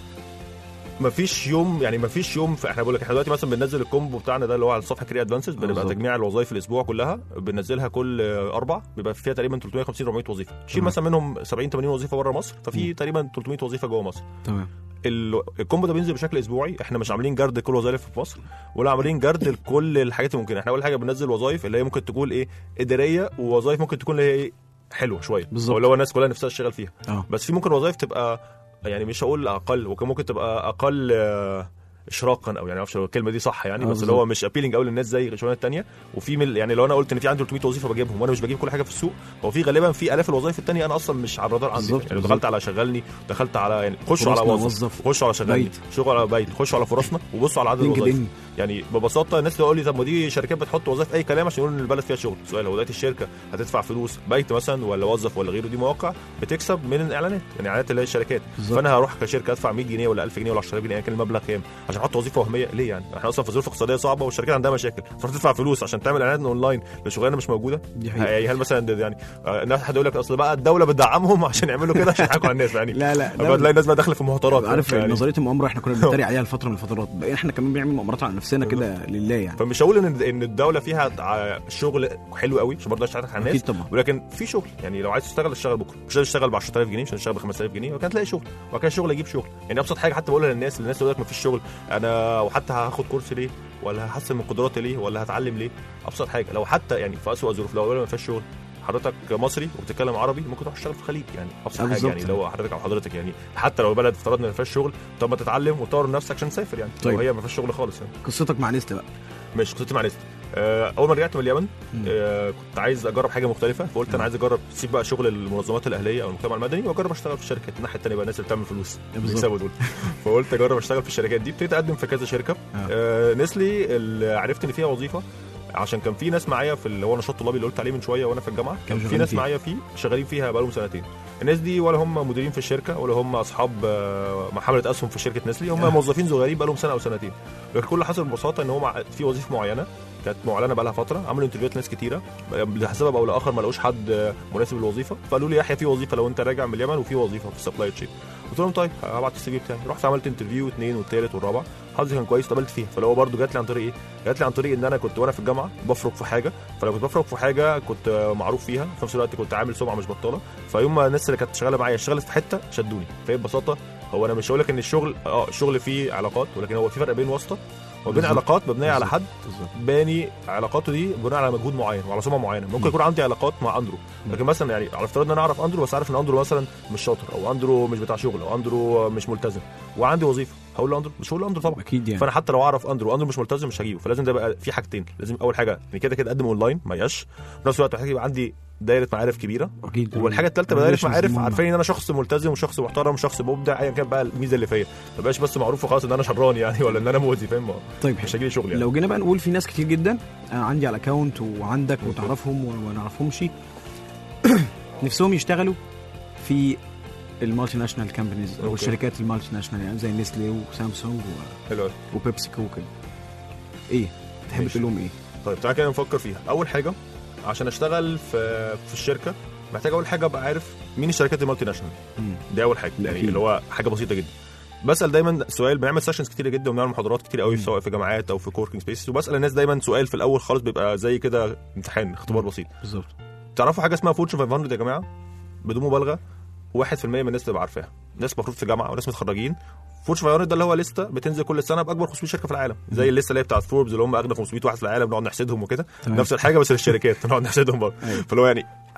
ما فيش يوم يعني ما فيش يوم في احنا بقول لك احنا دلوقتي مثلا بننزل الكومبو بتاعنا ده اللي هو على الصفحه كري ادفانسز بنبقى بالظبط. تجميع الوظائف الاسبوع كلها بننزلها كل آه، اربع بيبقى فيها تقريبا 350 400 وظيفه شيل تمام. مثلا منهم 70 80 وظيفه بره مصر ففي تقريبا 300 وظيفه جوه مصر تمام ال- الكومبو ده بينزل بشكل اسبوعي احنا مش عاملين جرد لكل وظائف في مصر ولا عاملين جرد لكل الحاجات الممكنه احنا اول حاجه بننزل وظائف اللي هي ممكن تكون ايه اداريه ووظائف ممكن تكون اللي هي ايه حلوه شويه بالظبط. أو اللي هو الناس كلها نفسها تشتغل فيها اه بس في ممكن وظائف تبقى يعني مش هقول اقل وكان ممكن تبقى اقل آه، اشراقا او يعني معرفش لو الكلمه دي صح يعني آه، بس اللي بالظبط. هو مش ابيلينج قوي للناس زي الشغلانات الثانيه وفي من يعني لو انا قلت ان في عندي 300 وظيفه بجيبهم وانا مش بجيب كل حاجه في السوق هو في غالبا في الاف الوظائف الثانيه انا اصلا مش على الرادار عندي بالظبط، يعني بالظبط. دخلت على شغلني دخلت على يعني خشوا على فرصنا وظف وظف. خشوا على شغلني بيت. شغل على بيت خشوا على فرصنا وبصوا على عدد لينكد الوظائف ان يعني ببساطه الناس تقول لي طب ما دي شركات بتحط وظائف اي كلام عشان يقولوا ان البلد فيها شغل سؤال هو دلوقتي الشركه هتدفع فلوس بيت مثلا ولا وظف ولا غيره دي مواقع بتكسب من الاعلانات يعني اعلانات اللي هي الشركات بالظبط. فانا هروح كشركه ادفع 100 جنيه ولا 1000 جنيه ولا 10000 جنيه ايا كان المبلغ كام عشان احط وظيفه وهميه ليه يعني احنا اصلا في ظروف اقتصاديه صعبه والشركات عندها مشاكل فتروح تدفع فلوس عشان تعمل اعلانات اونلاين لشغلانه مش موجوده دي حقيقة. يعني هل مثلا ده يعني آه، الناس حد يقول لك اصل بقى الدوله بتدعمهم عشان يعملوا كده عشان يضحكوا على الناس يعني لا لا بقى تلاقي الناس بقى داخله في مهاترات عارف يعني نظريه المؤامره احنا كنا بنتريق عليها لفتره من الفترات بقينا احنا كمان بنعمل مؤامرات على نفسنا كده لله يعني فمش هقول ان ان الدوله فيها ع- شغل حلو قوي مش برضه اشتغل على الناس اكيد طبعا ولكن في شغل يعني لو عايز تشتغل اشتغل بكره مش لازم تشتغل ب 10000 جنيه مش لازم تشتغل ب 5000 جنيه وكان تلاقي شغل وبعد كده الشغل يجيب شغل يعني ابسط حاجه حتى بقولها للناس الناس تقول لك مفيش شغل انا وحتى هاخد كورس ليه ولا هحسن من قدراتي ليه ولا هتعلم ليه ابسط حاجه لو حتى يعني في اسوء الظروف لو ما فيش شغل حضرتك مصري وبتتكلم عربي ممكن تروح تشتغل في الخليج يعني ابسط آه حاجه بالظبط. يعني لو حضرتك او حضرتك يعني حتى لو بلد افترضنا ما فيهاش شغل طب ما تتعلم وتطور نفسك عشان تسافر يعني طيب. لو هي ما فيهاش شغل خالص يعني قصتك مع نسل بقى مش قصتي مع نست آه، اول ما رجعت من اليمن آه، كنت عايز اجرب حاجه مختلفه فقلت انا عايز اجرب سيب بقى شغل المنظمات الاهليه او المجتمع المدني واجرب اشتغل في الشركات الناحيه الثانيه بقى الناس اللي بتعمل فلوس بالظبط. بيكسبوا دول فقلت اجرب اشتغل في الشركات دي ابتديت اقدم في كذا شركه آه. آه، نسلي اللي عرفت ان فيها وظيفه عشان كان في ناس معايا في اللي هو نشاط طلابي اللي قلت عليه من شويه وانا في الجامعه كان كانوا في شغالين ناس فيه. معايا فيه شغالين فيها بقالهم سنتين الناس دي ولا هم مديرين في الشركه ولا هم اصحاب آه، محامله اسهم في شركه نسلي هم آه. موظفين صغيرين بقالهم سنه او سنتين لكن كل اللي حصل ببساطه ان هم في وظيفه معينه كانت معلنه بقى لها فتره عملوا انترفيوهات ناس كتيره لسبب او لاخر ما لقوش حد آه، مناسب للوظيفه فقالوا لي يحيى في وظيفه لو انت راجع من اليمن وفي وظيفه في السبلاي تشين قلت لهم طيب هبعت السي في بتاعي رحت عملت انترفيو اثنين والثالث والرابع حظي كان كويس قبلت فيها فلو برضه جات لي عن طريق ايه؟ جات لي عن طريق ان انا كنت وانا في الجامعه بفرق في حاجه فلو كنت بفرق في حاجه كنت آه، معروف فيها في نفس الوقت كنت عامل سمعه مش بطاله فيوم ما الناس اللي كانت شغاله معايا اشتغلت في حته شدوني فهي ببساطه هو انا مش هقول لك ان الشغل اه الشغل فيه علاقات ولكن هو في فرق بين واسطه وبين بالظبط. علاقات مبنيه على بالظبط. حد بالظبط باني علاقاته دي بناء على مجهود معين وعلى سمعه معينه ممكن يكون عندي علاقات مع اندرو لكن مثلا يعني على افتراض ان انا اعرف اندرو بس عارف ان اندرو مثلا مش شاطر او اندرو مش بتاع شغل او اندرو مش ملتزم وعندي وظيفه هقول له اندرو مش هقول له اندرو طبعا اكيد يعني فانا حتى لو اعرف اندرو اندرو مش ملتزم مش هجيبه فلازم ده بقى في حاجتين لازم اول حاجه يعني كده كده اقدم اونلاين ما ياش في نفس الوقت محتاج يبقى عندي دايره معارف كبيره اكيد والحاجه الثالثه بقى دايره Relations معارف مهمة. عارفين ان انا شخص ملتزم وشخص محترم وشخص مبدع ايا كان بقى الميزه اللي فيا ما بقاش بس معروف وخلاص ان انا شراني يعني ولا ان انا مؤذي فاهم طيب مش حلو. هيجي لي شغل يعني لو جينا بقى نقول في ناس كتير جدا انا عندي على اكونت وعندك وتعرفهم وما نعرفهمش نفسهم يشتغلوا في المالتي ناشونال كامبانيز او أوكي. الشركات المالتي ناشونال يعني زي نسلي وسامسونج و- حلو أوي. وبيبسيكو وكده ايه تحب ماشي. تقول لهم ايه طيب تعالى كده نفكر فيها اول حاجه عشان اشتغل في في الشركه محتاج اول حاجه ابقى عارف مين الشركات المالتي ناشونال مم. دي اول حاجه ده يعني أكيد. اللي هو حاجه بسيطه جدا بسال دايما سؤال بنعمل سيشنز كتير جدا وبنعمل محاضرات كتير قوي سواء في جامعات او في كوركينج سبيس وبسال الناس دايما سؤال في الاول خالص بيبقى زي كده امتحان اختبار بسيط بالظبط تعرفوا حاجه اسمها فورتشن 500 يا جماعه بدون مبالغه 1% من الناس تبقى عارفاها ناس مفروض في جامعه وناس متخرجين فورتشن 500 ده اللي هو لسته بتنزل كل سنه باكبر 500 شركه في العالم زي الليسته اللي هي بتاعت فوربس اللي هم اغنى 500 واحد في العالم نقعد نحسدهم وكده تمام. نفس الحاجه بس للشركات نقعد نحسدهم برضه أيوة. فاللي هو يعني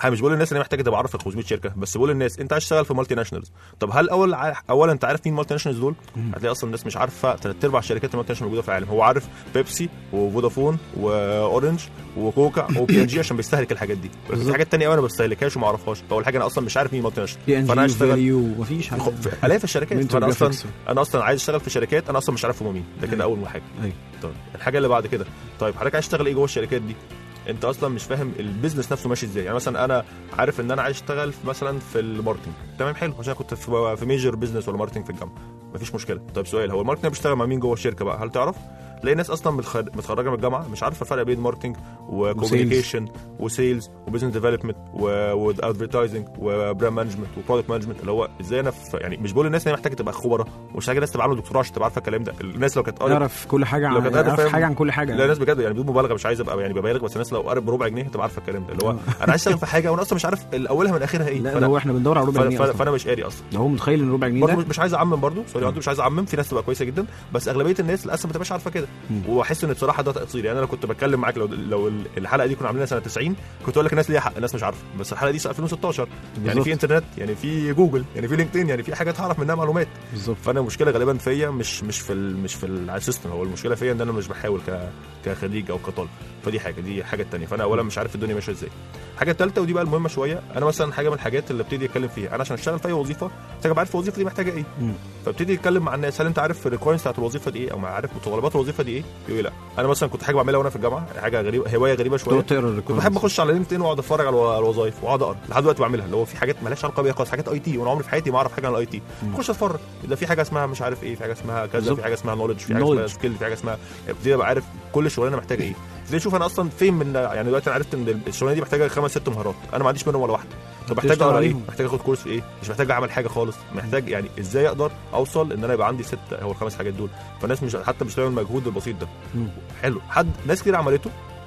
انا مش بقول للناس ان هي محتاجه تبقى عارفه 500 شركه بس بقول للناس انت عايز تشتغل في مالتي ناشونالز طب هل اول ع- اولا انت عارف مين مالتي ناشونالز دول هتلاقي اصلا الناس مش عارفه ثلاث ارباع الشركات المالتي ناشونال موجوده في العالم هو عارف بيبسي وفودافون واورنج وكوكا وبي ان جي عشان بيستهلك الحاجات دي بس في حاجات تانية قوي انا ما بستهلكهاش وما اعرفهاش فاول حاجه انا اصلا مش عارف مين مالتي ناشونال بي ان فانا جي هشتغل فاليو مفيش حاجه في الاف الشركات منتج فانا اصلا جرافيكس. انا اصلا عايز اشتغل في شركات انا اصلا مش عارف هم مين ده كده اول حاجه أيوة. طيب الحاجه اللي بعد كده طيب حضرتك عايز تشتغل ايه جوه الشركات دي انت اصلا مش فاهم البيزنس نفسه ماشي ازاي يعني مثلا انا عارف ان انا عايز اشتغل في مثلا في الماركتنج تمام حلو عشان كنت في في ميجر بزنس ولا ماركتنج في الجامعه مفيش مشكله طيب سؤال هو الماركتنج بيشتغل مع مين جوه الشركه بقى هل تعرف تلاقي ناس اصلا متخر- متخرجه من الجامعه مش عارفه الفرق بين ماركتنج وكوميونيكيشن وسيلز وبزنس ديفلوبمنت وادفرتايزنج وبراند مانجمنت وبرودكت مانجمنت اللي هو ازاي انا في يعني مش بقول للناس ان هي محتاجه تبقى خبره ومش محتاجه الناس تبقى عامله دكتوراه عشان تبقى عارفه الكلام ده الناس لو كانت قرت يعرف كل حاجه لو عن كانت قاعدة يعرف فاهم- حاجه عن كل حاجه لا ناس بجد يعني بدون مبالغه مش عايز ابقى يعني ببالغ بس الناس لو قرب بربع جنيه هتبقى عارفه الكلام ده اللي هو انا عايز اشتغل في حاجه وانا اصلا مش عارف اولها من اخرها ايه لا فأنا- ده هو احنا بندور على ربع فأنا- جنيه فأنا, أصلاً. فانا مش قاري اصلا ده هو متخيل ان ربع جنيه برضه ده مش- مش عايز اعمم برضه سوري برضه مش عايز اعمم في ناس تبقى كويسه جدا بس اغلبيه الناس للاسف ما تبقاش عارفه كده واحس ان بصراحه ده تقصير يعني انا كنت بتكلم معاك لو لو الحلقه دي كنا عاملينها سنه 90 كنت اقول لك الناس ليها حق الناس مش عارفه بس الحلقه دي سنه 2016 يعني بالظبط. في انترنت يعني في جوجل يعني في لينكدين يعني في حاجات هعرف منها معلومات بالظبط فانا المشكله غالبا فيا مش مش في ال مش في السيستم هو المشكله فيا ان انا مش بحاول ك كخريج او كطالب فدي حاجه دي حاجه تانية فانا اولا مش عارف الدنيا ماشيه ازاي الحاجه الثالثه ودي بقى المهمه شويه انا مثلا حاجه من الحاجات اللي ابتدي اتكلم فيها انا عشان اشتغل في اي وظيفه محتاج ابقى عارف الوظيفه دي محتاجه ايه مم. فابتدي اتكلم مع الناس هل انت عارف الريكويرمنتس بتاعت الوظيفه دي ايه او عارف متطلبات الوظيفه دي ايه يقول لي لا انا مثلا كنت حاجه بعملها وانا في الجامعه حاجه غريبه هوايه غريبه شويه تقعد تقرا كنت بحب اخش على لينكدين واقعد اتفرج على الو- الوظايف واقعد اقرا لحد دلوقتي بعملها اللي هو في حاجات مالهاش علاقه بيها خالص حاجات اي تي وانا عمري في حياتي ما اعرف حاجه عن الاي تي اخش اتفرج ده في حاجه اسمها مش عارف ايه في حاجه اسمها كذا بالظبط. في حاجه اسمها نولج في حاجه اسمها Knowledge. سكيل في حاجه اسمها ابتدي ابقى عارف كل شغلانه محتاجه ايه ابتدي اشوف انا اصلا فين من يعني دلوقتي انا عرفت ان الشغلانه دي محتاجه خمس ست مهارات انا ما عنديش منهم ولا واحده طب محتاج تشتغل اقرا ايه عليهم. محتاج اخد كورس في ايه مش محتاج اعمل حاجه خالص محتاج يعني ازاي اقدر اوصل ان انا يبقى عندي ست هو الخمس حاجات دول فالناس مش حتى مش بتعمل المجهود البسيط ده مم. حلو حد ناس كتير عملته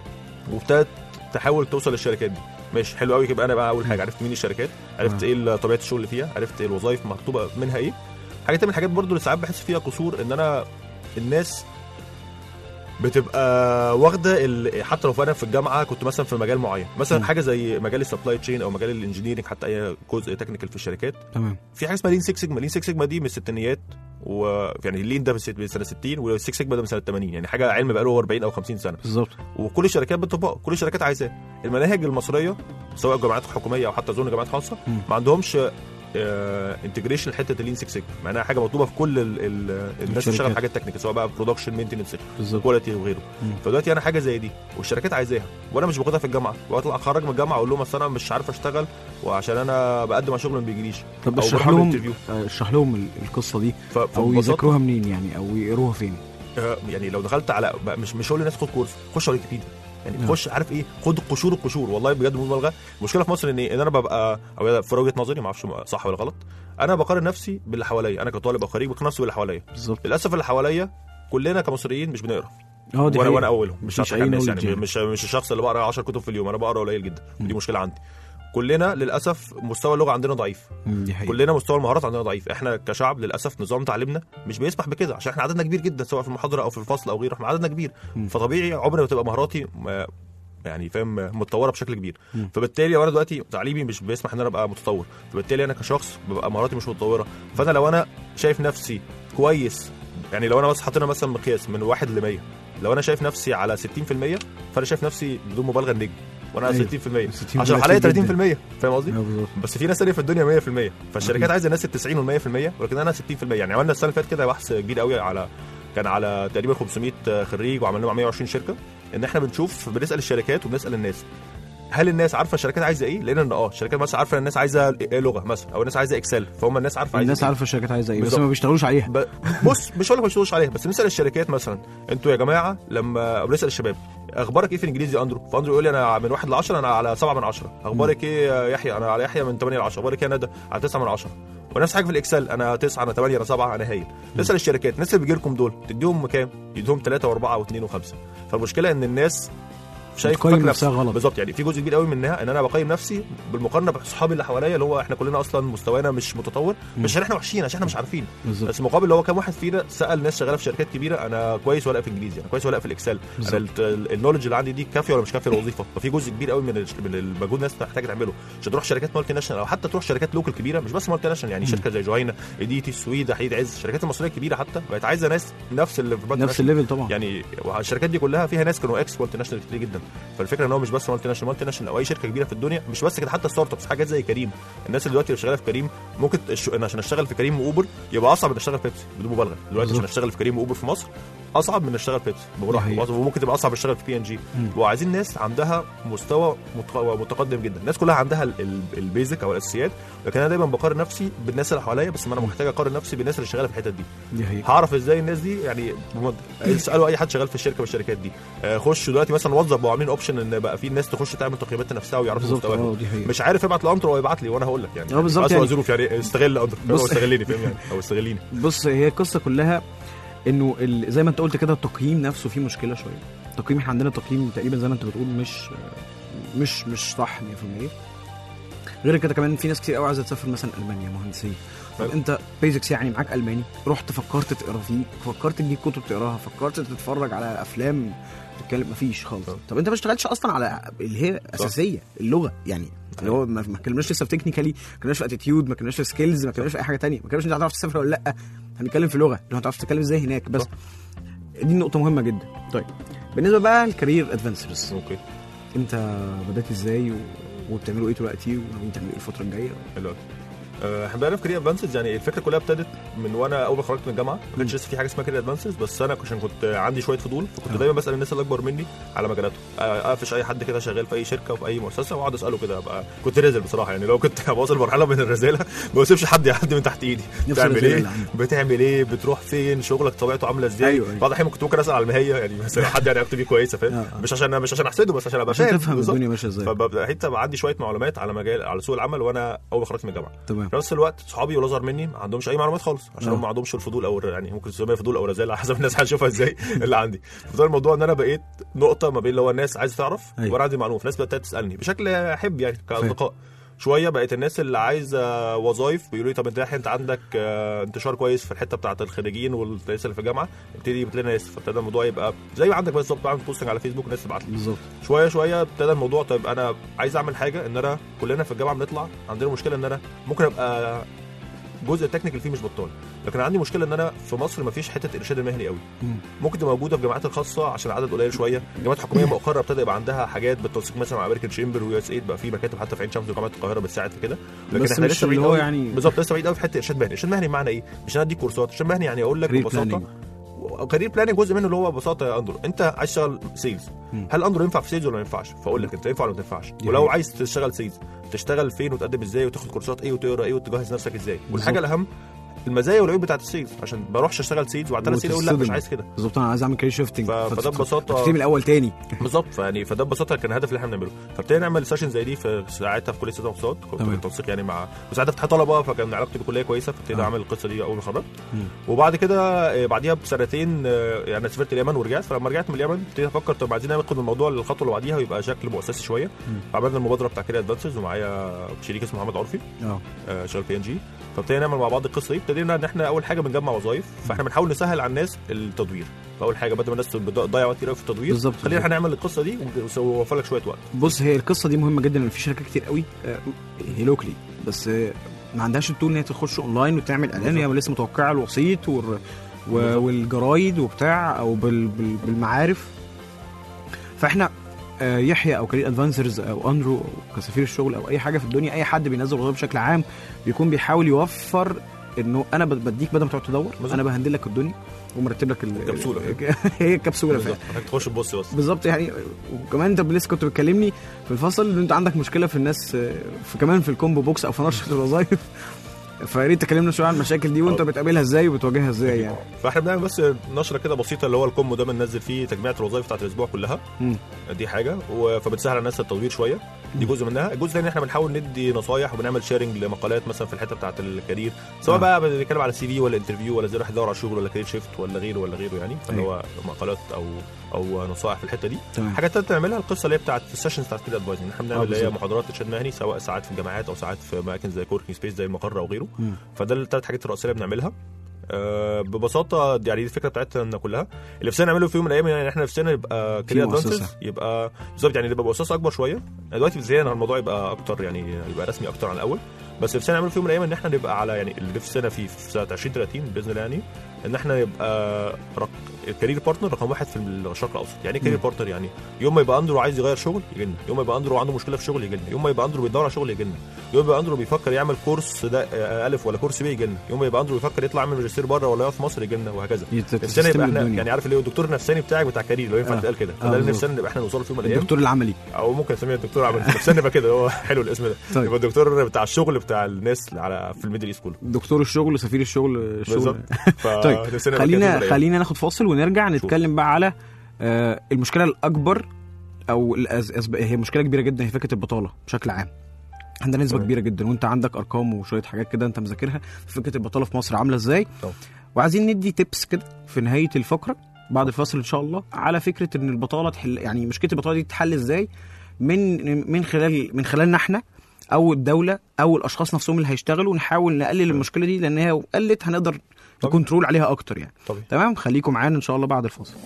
وابتدت تحاول توصل للشركات دي ماشي حلو قوي يبقى انا بقى اول حاجه عرفت مين الشركات عرفت آه. ايه طبيعه الشغل اللي فيها عرفت ايه الوظائف مكتوبه منها ايه حاجه تانية من الحاجات برضو اللي ساعات بحس فيها قصور ان انا الناس بتبقى واخده ال- حتى لو انا في الجامعه كنت مثلا في مجال معين مثلا مم. حاجه زي مجال السبلاي تشين او مجال الانجينيرنج حتى اي جزء تكنيكال في الشركات تمام في حاجه اسمها لين 6 سيجما لين 6 سيجما دي من الستينيات ويعني اللين ده من الست- من سنه 60 والسيكس سيجما ده من سنه 80 يعني حاجه علم بقاله 40 او 50 سنه بالظبط وكل الشركات بتطبقه كل الشركات عايزاه المناهج المصريه سواء جامعات حكوميه او حتى اظن جامعات خاصه مم. ما عندهمش انتجريشن لحته اللين 6 سيجما معناها حاجه مطلوبه في كل ال ال الناس اللي الشركات. بتشتغل حاجات تكنيكال سواء بقى برودكشن مينتنس بالظبط كواليتي وغيره مم. فدلوقتي انا حاجه زي دي والشركات عايزاها وانا مش باخدها في الجامعه واطلع اتخرج من الجامعه اقول لهم اصل انا مش عارف اشتغل وعشان انا بقدم على شغل ما بيجيليش طب أو اشرح بروح أعمل لهم انترفيو. آه، اشرح لهم ال- القصه دي ف- او فببساطة- يذاكروها منين يعني او يقروها فين آه، يعني لو دخلت على بقى مش مش هقول للناس خد كورس خش على ويكيبيديا يعني نعم. خش عارف ايه خد قشور القشور والله بجد بدون مبالغه المشكله في مصر ان ان انا ببقى او في وجهه نظري ما اعرفش صح ولا غلط انا بقارن نفسي باللي حواليا انا كطالب او خريج بقارن نفسي باللي حواليا بالظبط للاسف اللي حواليا كلنا كمصريين مش بنقرا اه دي وانا حقيقة. وانا اولهم مش مفيش عارف أي الناس knowledge يعني يعني. مش مش الشخص اللي بقرا 10 كتب في اليوم انا بقرا قليل جدا ودي مشكله عندي كلنا للاسف مستوى اللغه عندنا ضعيف مم، دي حقيقة كلنا مستوى المهارات عندنا ضعيف احنا كشعب للاسف نظام تعليمنا مش بيسمح بكده عشان احنا عددنا كبير جدا سواء في المحاضره او في الفصل او غيره احنا عددنا كبير مم. فطبيعي عمري ما تبقى مهاراتي م- يعني فاهم متطوره بشكل كبير مم. فبالتالي لو انا دلوقتي تعليمي مش بيسمح ان انا ابقى متطور فبالتالي انا كشخص ببقى مهاراتي مش متطوره فانا لو انا شايف نفسي كويس يعني لو انا بس حاطين مثلا مقياس من 1 ل 100 لو انا شايف نفسي على 60% فانا شايف نفسي بدون مبالغه نجم وانا على أيوة. 60% 60% عشان حاليا كتير 30% فاهم قصدي؟ آه، بالظبط بس في ناس تانية في الدنيا 100% فالشركات عايزه الناس ال 90 وال 100% ولكن انا 60% يعني عملنا السنه اللي فاتت كده بحث كبير قوي على كان على تقريبا 500 خريج وعملنا مع 120 شركه ان احنا بنشوف بنسال الشركات وبنسال الناس هل الناس عارفه الشركات عايزه ايه؟ لقينا ان اه الشركات مثلا عارفه ان الناس عايزه ايه لغه مثلا او الناس عايزه اكسل فهم الناس عارفه عايزه الناس إيه. عارفه الشركات عايزه ايه بس بالظبط. ما بيشتغلوش عليها ب... بص مش هقول لك ما تشتغلوش عليها بس نسال الشركات مثلا انتوا يا جماعه لما أو نسال الشباب اخبارك ايه في الانجليزي يا اندرو فاندرو يقول لي انا من 1 ل 10 انا على 7 من 10 اخبارك ايه يا يحيى انا على يحيى من 8 ل 10 اخبارك ايه يا ندى على 9 من 10 ونفس حاجه في الاكسل انا 9 انا 8 انا 7 انا هايل نسال الشركات الناس اللي بيجي لكم دول تديهم كام تديهم 3 و4 و2 و5 فالمشكله ان الناس شايف بتقيم فاكر نفسها نفسي. غلط. بالظبط يعني في جزء كبير قوي منها ان انا بقيم نفسي بالمقارنه باصحابي اللي حواليا اللي هو احنا كلنا اصلا مستوانا مش متطور مش عشان احنا وحشين عشان احنا مش عارفين بالظبط بس مقابل اللي هو كام واحد فينا سال ناس شغاله في شركات كبيره انا كويس ولا في انجليزي انا كويس ولا في الاكسل بالظبط. انا ال- النولج اللي عندي دي كافيه ولا مش كافيه للوظيفه ففي جزء كبير قوي من ال- من المجهود الناس محتاجه تعمله عشان تروح شركات مالتي ناشونال او حتى تروح شركات لوكال كبيره مش بس مالتي ناشونال يعني شركه زي جوينا ايديتي السويد حديد عز الشركات المصريه الكبيره حتى بقت عايزه ناس نفس اللي في مالتي نفس ناشونال. الليفل طبعا يعني الشركات دي كلها فيها ناس كانوا اكس مالتي ناشونال كتير جدا فالفكره ان هو مش بس مالتي ناشونال مالتي ناشونال او اي شركه كبيره في الدنيا مش بس كده حتى ستارت ابس حاجات زي كريم الناس اللي دلوقتي اللي شغاله في كريم ممكن الش... أنا عشان اشتغل في كريم واوبر يبقى اصعب من اشتغل في بيبسي بدون مبالغه دلوقتي عشان بالظبط. اشتغل في كريم واوبر في مصر اصعب من اشتغل في بيبسي دي بمراحل حقيقة. وممكن تبقى اصعب اشتغل في بي ان جي مم. وعايزين ناس عندها مستوى متق- متقدم جدا الناس كلها عندها ال- ال- البيزك او الاساسيات لكن انا دايما بقارن نفسي بالناس اللي حواليا بس ما انا محتاج اقارن نفسي بالناس اللي شغاله في الحتت دي دي حقيقة هعرف ازاي الناس دي يعني بمد... اسالوا اي حد شغال في الشركه من الشركات دي آه، خش دلوقتي مثلا وظف بقوا عاملين اوبشن ان بقى في ناس تخش تعمل تقييمات لنفسها ويعرفوا بالظبط مستواهم اه دي حقيقة مش عارف ابعت لاندرو او يبعت لي وانا هقول لك يعني اه بالظبط اسوء يعني. ظروف يعني استغل اندرو بص- او استغلني فاهم يعني او استغليني بص هي القصه كلها انه ال- زي ما انت قلت كده التقييم نفسه فيه مشكله شويه التقييم احنا عندنا تقييم تقريبا زي ما انت بتقول مش مش مش صح 100% غير كده كمان في ناس كتير قوي عايزه تسافر مثلا المانيا مهندسيه طب حلو. انت بيزكس يعني معاك الماني رحت فكرت تقرا فيه فكرت تجيب كتب تقراها فكرت تتفرج على افلام تتكلم مفيش خالص طب. طب انت ما اشتغلتش اصلا على اللي هي اساسيه اللغه يعني اللي هو ما ما اتكلمناش لسه في تكنيكالي ما اتكلمناش في اتيتيود ما اتكلمناش في سكيلز ما اتكلمناش في اي حاجه تانية ما اتكلمناش انت هتعرف تسافر ولا لا هنتكلم في لغه لو هتعرف تتكلم ازاي هناك بس صح. دي نقطه مهمه جدا طيب بالنسبه بقى للكارير ادفانسرز اوكي انت بدات ازاي و... وبتعملوا ايه دلوقتي وناويين تعملوا ايه الفتره الجايه حلو أوي. آه، احنا بدأنا في كارير ادفانسز يعني الفكره كلها ابتدت من وانا اول ما خرجت من الجامعه ما كانش لسه في حاجه اسمها كارير ادفانسز بس انا عشان كنت عندي شويه فضول فكنت آه. دايما بسال الناس اللي اكبر مني على مجالاتهم آه، اقفش اي حد كده شغال في اي شركه وفي اي مؤسسه واقعد اساله كده ابقى كنت رازل بصراحه يعني لو كنت بوصل مرحله من الرزاله ما بسيبش حد يعدي من تحت ايدي نفس بتعمل الرزالة ايه اللي عندك. بتعمل ايه بتروح فين شغلك طبيعته عامله ازاي أيوة، أيوة. بعض الاحيان كنت ممكن اسال على المهيه يعني مثلا حد يعني علاقته بيه كويسه فاهم آه، آه. مش عشان مش عشان احسده بس عشان ابقى عشان فاهم تفهم بالظبط. الدنيا ماشيه ازاي فببدا حتى بقى عندي شويه معلومات على مجال على سوق العمل وانا اول ما خرجت من الجامعه تمام في نفس الوقت صحابي والاصغر مني ما عندهمش اي معلومات خالص عشان آه. هم ما عندهمش الفضول او الر- يعني ممكن تسميها فضول او رزاله على حسب الناس هتشوفها ازاي اللي عندي فده الموضوع ان انا بقيت نقطه ما بين اللي هو الناس عايزه تعرف أيوة. وانا عندي معلومه فالناس بدات تسالني بشكل حب يعني كاصدقاء شويه بقت الناس اللي عايزه وظايف بيقولوا لي طب انت انت عندك آه، انتشار كويس في الحته بتاعه الخريجين والناس اللي في الجامعه ابتدي يبقى لنا ناس فابتدى الموضوع يبقى زي ما عندك بالظبط بعمل بوستنج على فيسبوك الناس تبعت لي بالظبط شويه شويه ابتدى الموضوع طيب انا عايز اعمل حاجه ان انا كلنا في الجامعه بنطلع عندنا مشكله ان انا ممكن ابقى جزء التكنيكال فيه مش بطال لكن عندي مشكله ان انا في مصر ما فيش حته الارشاد المهني قوي مم. ممكن تبقى موجوده في الجامعات الخاصه عشان العدد قليل شويه الجامعات الحكوميه مؤخرا ابتدى يبقى عندها حاجات بالتنسيق مثلا مع امريكان تشامبر ويو اس ايد بقى في مكاتب حتى في عين شمس وجامعه القاهره بتساعد في كده لكن بس احنا مش لسه اللي بعيد هو قوي يعني بالظبط لسه بعيد قوي في حته ارشاد مهني ارشاد مهني بمعنى ايه مش انا اديك كورسات ارشاد مهني يعني اقول لك كارير ببساطه بلاننج كارير بلاننج جزء منه اللي هو ببساطه يا اندرو انت عايز تشتغل سيلز مم. هل اندرو ينفع في سيلز ولا ما ينفعش فاقول لك انت ينفع ولا ما تنفعش دي ولو حقيقة. عايز تشتغل سيلز تشتغل فين وتقدم ازاي وتاخد كورسات ايه وتقرا ايه وتجهز نفسك ازاي والحاجه الاهم المزايا والعيوب بتاعت السيلز عشان ما اروحش اشتغل سيلز وبعد ثلاث سنين اقول لا مش وتتصدم. عايز كده بالظبط انا عايز اعمل كارير شيفتنج ف- فده ببساطة- تبتدي من الاول تاني بالظبط فيعني فده ببساطه كان الهدف اللي احنا بنعمله فابتدينا نعمل سيشن زي دي في ساعتها في كليه سياسه واقتصاد كنت تمام. بالتنسيق يعني مع وساعتها فتح طلبه فكان علاقتي بالكليه كويسه فابتديت آه. اعمل القصه دي اول ما خرجت مم. وبعد كده آه، بعديها بسنتين آه، يعني أنا سافرت اليمن ورجعت فلما رجعت من اليمن ابتديت افكر طب عايزين ناخد الموضوع للخطوه اللي بعديها ويبقى شكل مؤسسي شويه فعملنا المبادره بتاع كده ادفانسز ومعايا شريك اسمه محمد عرفي اه آه، شغال بي ان جي فابتدينا نعمل مع بعض القصه دي ابتدينا ان احنا اول حاجه بنجمع وظائف فاحنا بنحاول نسهل على الناس التدوير فاول حاجه بدل ما الناس تضيع وقت كتير أوي في التدوير بالظبط. خلينا احنا نعمل القصه دي ونوفر لك شويه وقت بص هي القصه دي مهمه جدا ان في شركات كتير قوي آه، هي لوكلي بس آه، ما عندهاش التول ان هي تخش اونلاين وتعمل اعلان هي لسه متوقعه الوسيط والر- و- بالظبط. والجرايد وبتاع او بال- بال- بالمعارف فاحنا آه، يحيى او كارير ادفانسرز او اندرو او كسفير الشغل او اي حاجه في الدنيا اي حد بينزل وظائف بشكل عام بيكون بيحاول يوفر انه انا بد- بديك بدل ما تقعد تدور بالظبط. انا بهندل لك الدنيا ومرتب لك ال- كبسولة. هي كبسوله فعلا بالظبط محتاج تخش تبص بس بالظبط يعني وكمان انت لسه كنت بتكلمني في الفصل ان انت عندك مشكله في الناس في كمان في الكومبو بوكس او في نشره الوظائف فيا ريت تكلمنا شويه عن المشاكل دي وانت أه. بتقابلها ازاي وبتواجهها ازاي يعني فاحنا بنعمل بس نشره كده بسيطه اللي هو الكومو ده بننزل فيه تجميع الوظائف بتاعت الاسبوع كلها مم. دي حاجه و- فبتسهل على الناس التدوير شويه دي جزء منها الجزء الثاني احنا بنحاول ندي نصايح وبنعمل شيرنج لمقالات مثلا في الحته بتاعه الكارير سواء آه. بقى بنتكلم على سي في ولا انترفيو ولا ازاي الواحد يدور على شغل ولا كارير شيفت ولا غيره ولا غيره يعني فاللي أيوة. هو مقالات او او نصائح في الحته دي تمام حاجه ثالثه نعملها القصه اللي هي بتاعت السيشنز بتاعت كده ادفايزنج احنا بنعمل اللي هي بالظبط. محاضرات ارشاد مهني سواء ساعات في الجامعات او ساعات في اماكن زي كوركينج سبيس زي المقر او غيره مم. فده الثلاث حاجات الرئيسيه اللي بنعملها أه ببساطه دي يعني دي الفكره بتاعتنا كلها اللي نفسنا نعمله في يوم من الايام يعني احنا نفسنا يبقى كارير مؤسسة. ادفانسز يبقى بالظبط يعني نبقى مؤسسه اكبر شويه دلوقتي زينا الموضوع يبقى اكتر يعني يبقى رسمي اكتر عن الاول بس نفسنا نعمله في يوم من الايام ان احنا نبقى على يعني اللي نفسنا فيه في سنه 2030 باذن الله يعني ان احنا نبقى رق... الكارير بارتنر رقم واحد في الشرق الاوسط يعني ايه كارير مم. بارتنر يعني يوم ما يبقى اندرو عايز يغير شغل يجي لنا يوم ما يبقى اندرو عنده مشكله في شغل يجي لنا يوم ما يبقى اندرو بيدور على شغل يجي لنا يوم ما يبقى اندرو بيفكر يعمل كورس ده آه، الف ولا كورس ب يجي لنا يوم ما يبقى اندرو بيفكر يطلع يعمل ماجستير بره ولا يقعد في مصر يجي لنا وهكذا نفسنا تستلم يبقى احنا الدنيا. يعني عارف اللي هو الدكتور النفساني بتاعك بتاع كارير لو ينفع آه. تتقال كده آه، فده اللي بالظبط. نفسنا نبقى احنا نوصل له في يوم من الايام الدكتور العملي او ممكن نسميه الدكتور عمل نفسنا نبقى كده هو حلو الاسم ده طيب. يبقى الدكتور بتاع الشغل بتاع الناس على في الميدل ايست كله دكتور الشغل سفير الشغل الشغل بالظبط طيب فنفسنا نبقى كده في يوم من خلينا الأيام. خلينا ناخد فاصل ونرجع نتكلم بقى على آه، المشكله الاكبر او الأز... أسب... هي مشكله كبيره جدا هي فكره البطاله بشكل عام عندنا نسبه تمام. كبيره جدا وانت عندك ارقام وشويه حاجات كده انت مذاكرها في فكره البطاله في مصر عامله ازاي طبعا. وعايزين ندي تيبس كده في نهايه الفقره بعد الفاصل ان شاء الله على فكره ان البطاله تحل يعني مشكله البطاله دي تتحل ازاي من من خلال من خلالنا احنا او الدوله او الاشخاص نفسهم اللي هيشتغلوا نحاول نقلل المشكله دي لان هي قلت هنقدر طبعا. نكنترول عليها اكتر يعني طبيعي تمام خليكم معانا ان شاء الله بعد الفاصل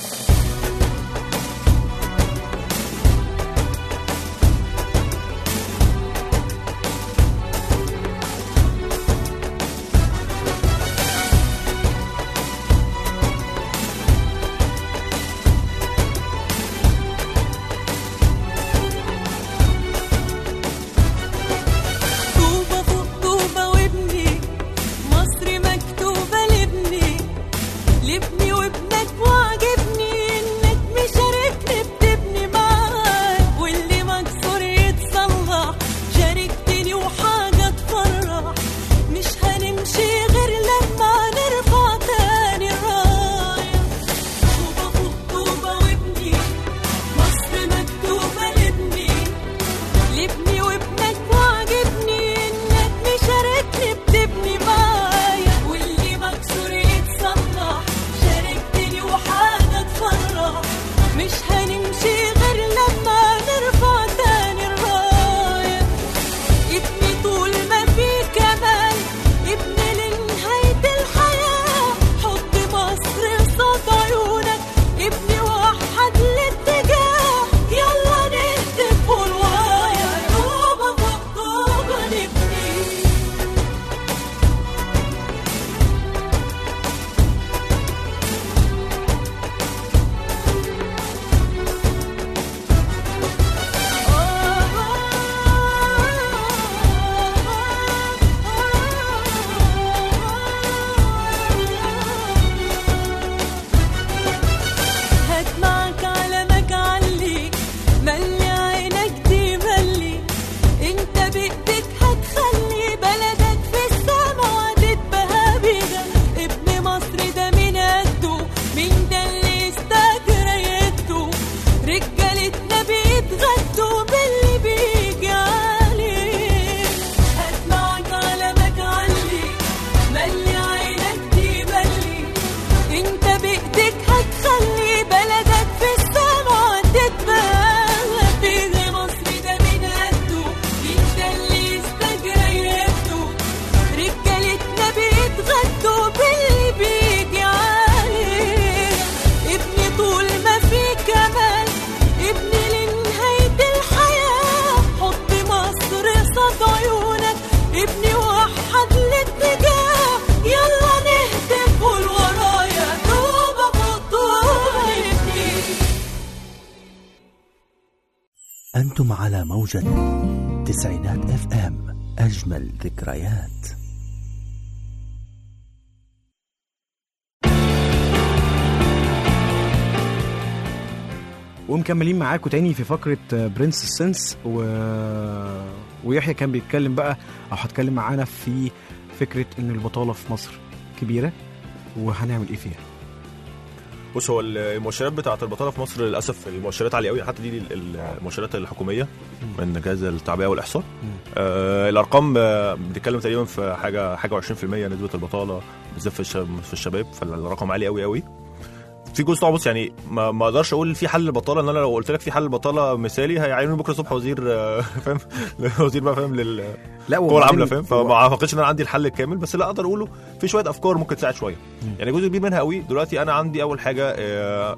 طوبة فوق طوبة وابني مصر مكتوبة لابني لابني وابنك وعجبني انك مشاركني بتبني معاك واللي مكسور يتصلح شاركتني وحاجة تفرح مش هنمشي غير لما نرفع تاني الراية طوبة فوق طوبة وابني مصر مكتوبة لابني لابني وابنك وعجبني انك مشاركني بتبني معايا واللي مكسور يتصلح شاركتني وحاجه تفرح مش هنمشي غير لما نرفع تاني الرايه ابني طول ما في كمال ابني لنهاية الحياة حط مصر قصاد عيونك ابني وحد الاتجاه يلا نهتف والوايا طوبة فوق طوبة نبني هات معك علمك علي ملي عينك دي ملي انت بايدك هتخلي بلدك في السما تتبهى بيها ابن مصر ده من قده مين ده اللي استاجر يده رجالتنا بيتغدوا باللي بيجي عليه هات معك علمك علي ملي عينك دي ملي انت بايدك هتخلي بلدك في السما تتبهى بيها مصر ده من قده انت اللي استجريته رجالتنا بيتغدوا باللي بيجي عليه ابني طول ما في كمال ابني لنهاية الحياة حط مصر قصاد عيونك ابني وحد الاتجاه يلا نهتف قول ورايا طوبة فوق طوبة ابني أنتم على موجة تسعينات اف ام أجمل ذكريات ومكملين معاكم تاني في فقرة برنس السنس و... ويحيى كان بيتكلم بقى أو هتكلم معانا في فكرة إن البطالة في مصر كبيرة وهنعمل إيه فيها بص هو المؤشرات بتاعه البطاله في مصر للاسف المؤشرات عاليه قوي حتى دي ال- ال- المؤشرات الحكوميه من جهاز التعبئه والاحصاء آه الارقام آه، بتتكلم تقريبا في حاجه حاجه 20% نسبه البطاله بالذات في الشباب في الشباب فالرقم عالي قوي قوي في جزء طبعا بص يعني ما ما اقدرش اقول في حل للبطاله ان انا لو قلت لك في حل للبطاله مثالي هيعينوني بكره الصبح وزير آه، فاهم وزير بقى فاهم لل لا القوى العامله فاهم فما اعتقدش ان انا عندي الحل الكامل بس لا اقدر اقوله في شويه افكار ممكن تساعد شويه يعني جزء كبير منها قوي دلوقتي انا عندي اول حاجه آه،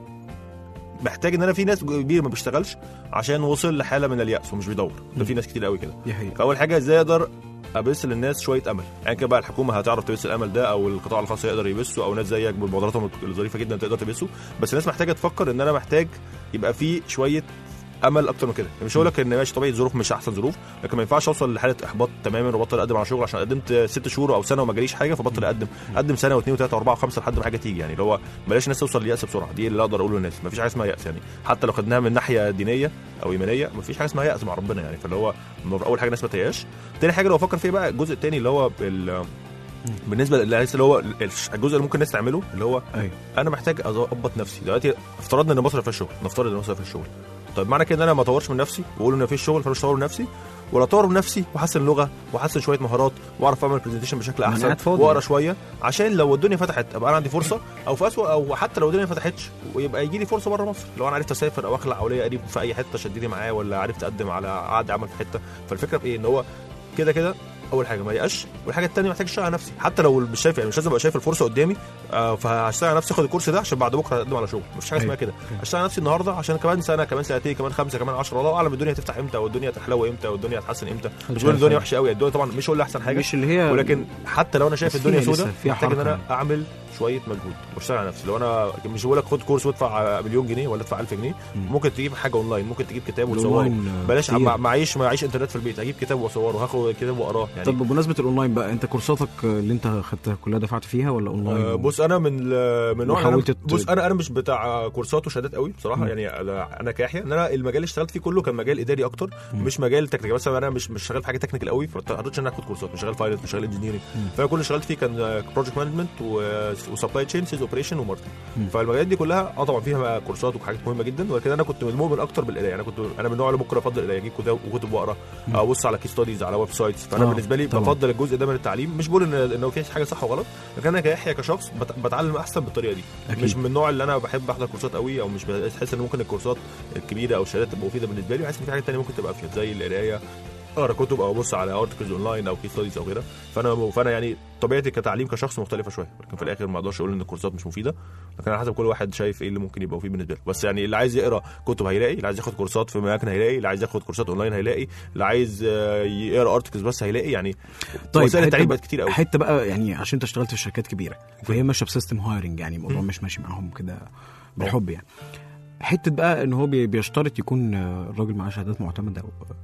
محتاج ان انا في ناس كبير ما بيشتغلش عشان وصل لحاله من الياس ومش بيدور ده في ناس كتير قوي كده دي حقيقة فاول حاجه ازاي اقدر ابث للناس شويه امل يعني كده بقى الحكومه هتعرف تبث الامل ده او القطاع الخاص يقدر يبثه او ناس زيك بمبادراتهم الظريفه جدا تقدر تبثه بس الناس محتاجه تفكر ان انا محتاج يبقى في شويه امل اكتر من كده يعني مش هقول لك ان ماشي طبيعي الظروف مش احسن ظروف لكن ما ينفعش اوصل لحاله احباط تماما وبطل اقدم على شغل عشان قدمت ست شهور او سنه وما جاليش حاجه فبطل اقدم اقدم سنه واثنين وثلاثه واربعه وخمسه لحد ما حاجه تيجي يعني اللي هو بلاش الناس توصل للياس بسرعه دي اللي اقدر اقوله للناس ما فيش حاجه اسمها ياس يعني حتى لو خدناها من ناحيه دينيه او ايمانيه ما فيش حاجه اسمها ياس مع ربنا يعني فاللي هو اول حاجه الناس ما تياش تاني حاجه لو افكر فيها بقى الجزء الثاني اللي هو ال- بالنسبه للناس اللي هو الجزء اللي ممكن الناس تعمله اللي هو ايوه انا محتاج اظبط نفسي دلوقتي افترضنا ان مصر في الشغل نفترض ان مصر في الشغل طيب معنى كده ان انا ما اطورش من نفسي واقول ان مفيش شغل فانا مش هطور من نفسي ولا اطور من نفسي واحسن لغه واحسن شويه مهارات واعرف اعمل برزنتيشن بشكل ما أنا احسن قاعد فاضي. واقرا شويه عشان لو الدنيا فتحت ابقى انا عندي فرصه او في اسوء او حتى لو الدنيا ما فتحتش ويبقى يجي لي فرصه بره مصر لو انا عرفت اسافر او اخلع اولياء قريب في اي حته شدني معاه ولا عرفت اقدم على عقد عمل في حته فالفكره في ايه ان هو كده كده اول حاجه ما يقاش والحاجه الثانيه محتاج اشتغل على نفسي حتى لو مش شايف يعني مش لازم ابقى شايف الفرصه قدامي آه فهشتغل على نفسي اخد الكورس ده عشان بعد بكره اقدم على شغل مفيش حاجه اسمها كده اشتغل على نفسي النهارده عشان كمان سنه كمان سنتين كمان خمسه كمان 10 الله اعلم الدنيا هتفتح امتى والدنيا هتحلو امتى والدنيا هتحسن امتى مش بقول الدنيا وحشه قوي الدنيا طبعا مش هقول احسن حاجه مش اللي هي ولكن حتى لو انا شايف بس الدنيا فيها سوداء لسه فيها محتاج ان حركة انا اعمل شويه مجهود واشتغل على نفسي لو انا مش بقول لك خد كورس وادفع مليون جنيه ولا ادفع 1000 جنيه ممكن تجيب حاجه اونلاين ممكن تجيب كتاب وتصوره الأونلاين، آه، بلاش كتير. مع- معيش معيش انترنت في البيت اجيب كتاب واصوره هاخد كتاب واقراه يعني طب بمناسبه الاونلاين بقى انت كورساتك اللي انت خدتها كلها دفعت فيها ولا اونلاين آه، بص انا من ال- من نوع أنا وحاولت ت- بص انا انا مش بتاع كورسات وشهادات قوي بصراحه يعني انا انا كيحيى ان انا المجال اللي اشتغلت فيه كله كان مجال اداري اكتر مش مجال تكنيكال مثلا انا مش مش شغال في حاجه تكنيكال قوي فما اضطريتش ان انا اخد كورسات مش شغال فاينانس مش شغال انجينيرنج فانا كل اللي اشتغلت فيه كان بروجكت مانجمنت وسبلاي تشين سيلز اوبريشن وماركتنج فالمجالات دي كلها اه طبعا فيها كورسات وحاجات مهمه جدا ولكن انا كنت مؤمن اكتر بالقرايه انا كنت انا من النوع اللي ممكن افضل القرايه اجيب كتب وكتب واقرا ابص على كي ستاديز على ويب سايتس فانا آه، بالنسبه لي طبعاً. بفضل الجزء ده من التعليم مش بقول ان انه في حاجه صح وغلط لكن انا كيحيى كشخص بت- بتعلم احسن بالطريقه دي أكيد. مش من النوع اللي انا بحب احضر كورسات قوي او مش بحس ان ممكن الكورسات الكبيره او الشهادات تبقى مفيده بالنسبه لي بحس ان في حاجات تانية ممكن تبقى افيد زي القرايه اقرا كتب او ابص على ارتكلز اونلاين او كي ستاديز او غيرها فانا فانا يعني طبيعتي كتعليم كشخص مختلفه شويه لكن في الاخر ما اقدرش اقول ان الكورسات مش مفيده لكن على حسب كل واحد شايف ايه اللي ممكن يبقى مفيد بالنسبه له بس يعني اللي عايز يقرا كتب هيلاقي اللي عايز ياخد كورسات في اماكن هيلاقي اللي عايز ياخد كورسات اونلاين هيلاقي اللي عايز آه، يقرا ارتكلز بس هيلاقي يعني طيب وسائل حتة- التعليم بقت كتير قوي حته بقى يعني عشان انت اشتغلت في شركات كبيره فهي ماشيه بسيستم هايرنج يعني الموضوع مش ماشي معاهم كده بالحب يعني حته بقى ان هو بي- بيشترط يكون آه، الراجل معاه شهادات معتمده و-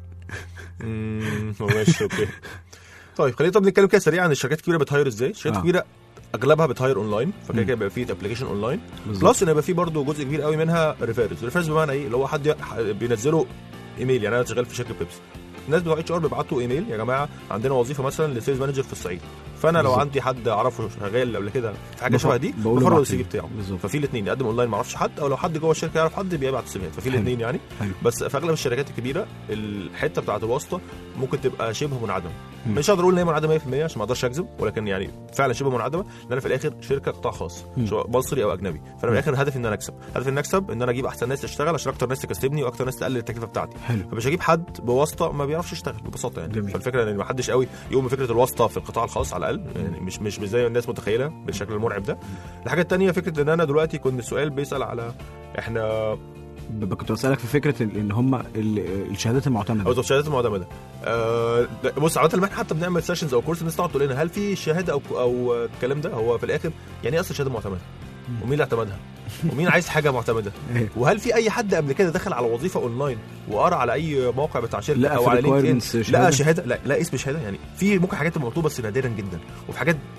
امم ماشي اوكي طيب خلينا طب نتكلم كده سريعا عن الشركات الكبيره بتهاير ازاي الشركات آه. الكبيره اغلبها بتهاير اونلاين فكده مم. كده بيبقى في ابلكيشن اونلاين بالظبط. بلس ان يبقى في برضه جزء كبير قوي منها ريفيرز ريفيرز بمعنى ايه اللي هو حد ي- بينزلوا ايميل يعني انا شغال في شركه بيبسي الناس بتوع اتش ار بيبعتوا ايميل يا جماعه عندنا وظيفه مثلا لسيلز مانجر في الصعيد فانا لو بالظبط. عندي حد اعرفه شغال قبل كده في حاجه بف- شبه دي بقول له بفرض ابعت السي في لي. بتاعه بالظبط. ففي الاثنين يقدم اونلاين ما اعرفش حد او لو حد جوه الشركه يعرف حد بيبعت السيفيهات ففي حلو. الاثنين يعني حلو. بس في اغلب الشركات الكبيره الحته بتاعت الواسطه ممكن تبقى شبه منعدمه مم. مش هقدر اقول ان هي منعدمه 100% عشان ما اقدرش اكذب ولكن يعني فعلا شبه منعدمه لان انا في الاخر شركه قطاع خاص مم. سواء مصري او اجنبي فانا في الاخر هدفي ان انا اكسب هدفي ان أنا اكسب ان انا اجيب احسن ناس تشتغل عشان اكتر ناس تكسبني واكتر ناس تقلل التكلفه بتاعتي حلو فمش هجيب حد بواسطه ما بيعرفش يشتغل ببساطه يعني جميل. فالفكره ان ما حدش قوي يقوم بفكره الواسطه في القطاع الخاص على الاقل يعني مش مش مش زي الناس متخيله بالشكل المرعب ده الحاجه الثانيه فكره ان انا دلوقتي كنت السؤال بيسال على احنا ب- كنت بسالك في فكره ال- ان هم ال- الشهادات او المعتمده الشهادات المعتمده آه لا، بص عاده لما احنا حتى بنعمل سيشنز او كورس الناس تقعد تقول لنا هل في شهاده او او الكلام ده هو في الاخر يعني ايه اصل شهاده معتمده ومين اللي اعتمدها ومين عايز حاجه معتمده إيه. وهل في اي حد قبل كده دخل على وظيفه اونلاين وقرا على اي موقع بتاع شركه لقى او في على لينكد requirements لا شهادة؟ شهاده لا لا اسم شهاده يعني في ممكن حاجات تبقى مطلوبه بس نادرا جدا وفي حاجات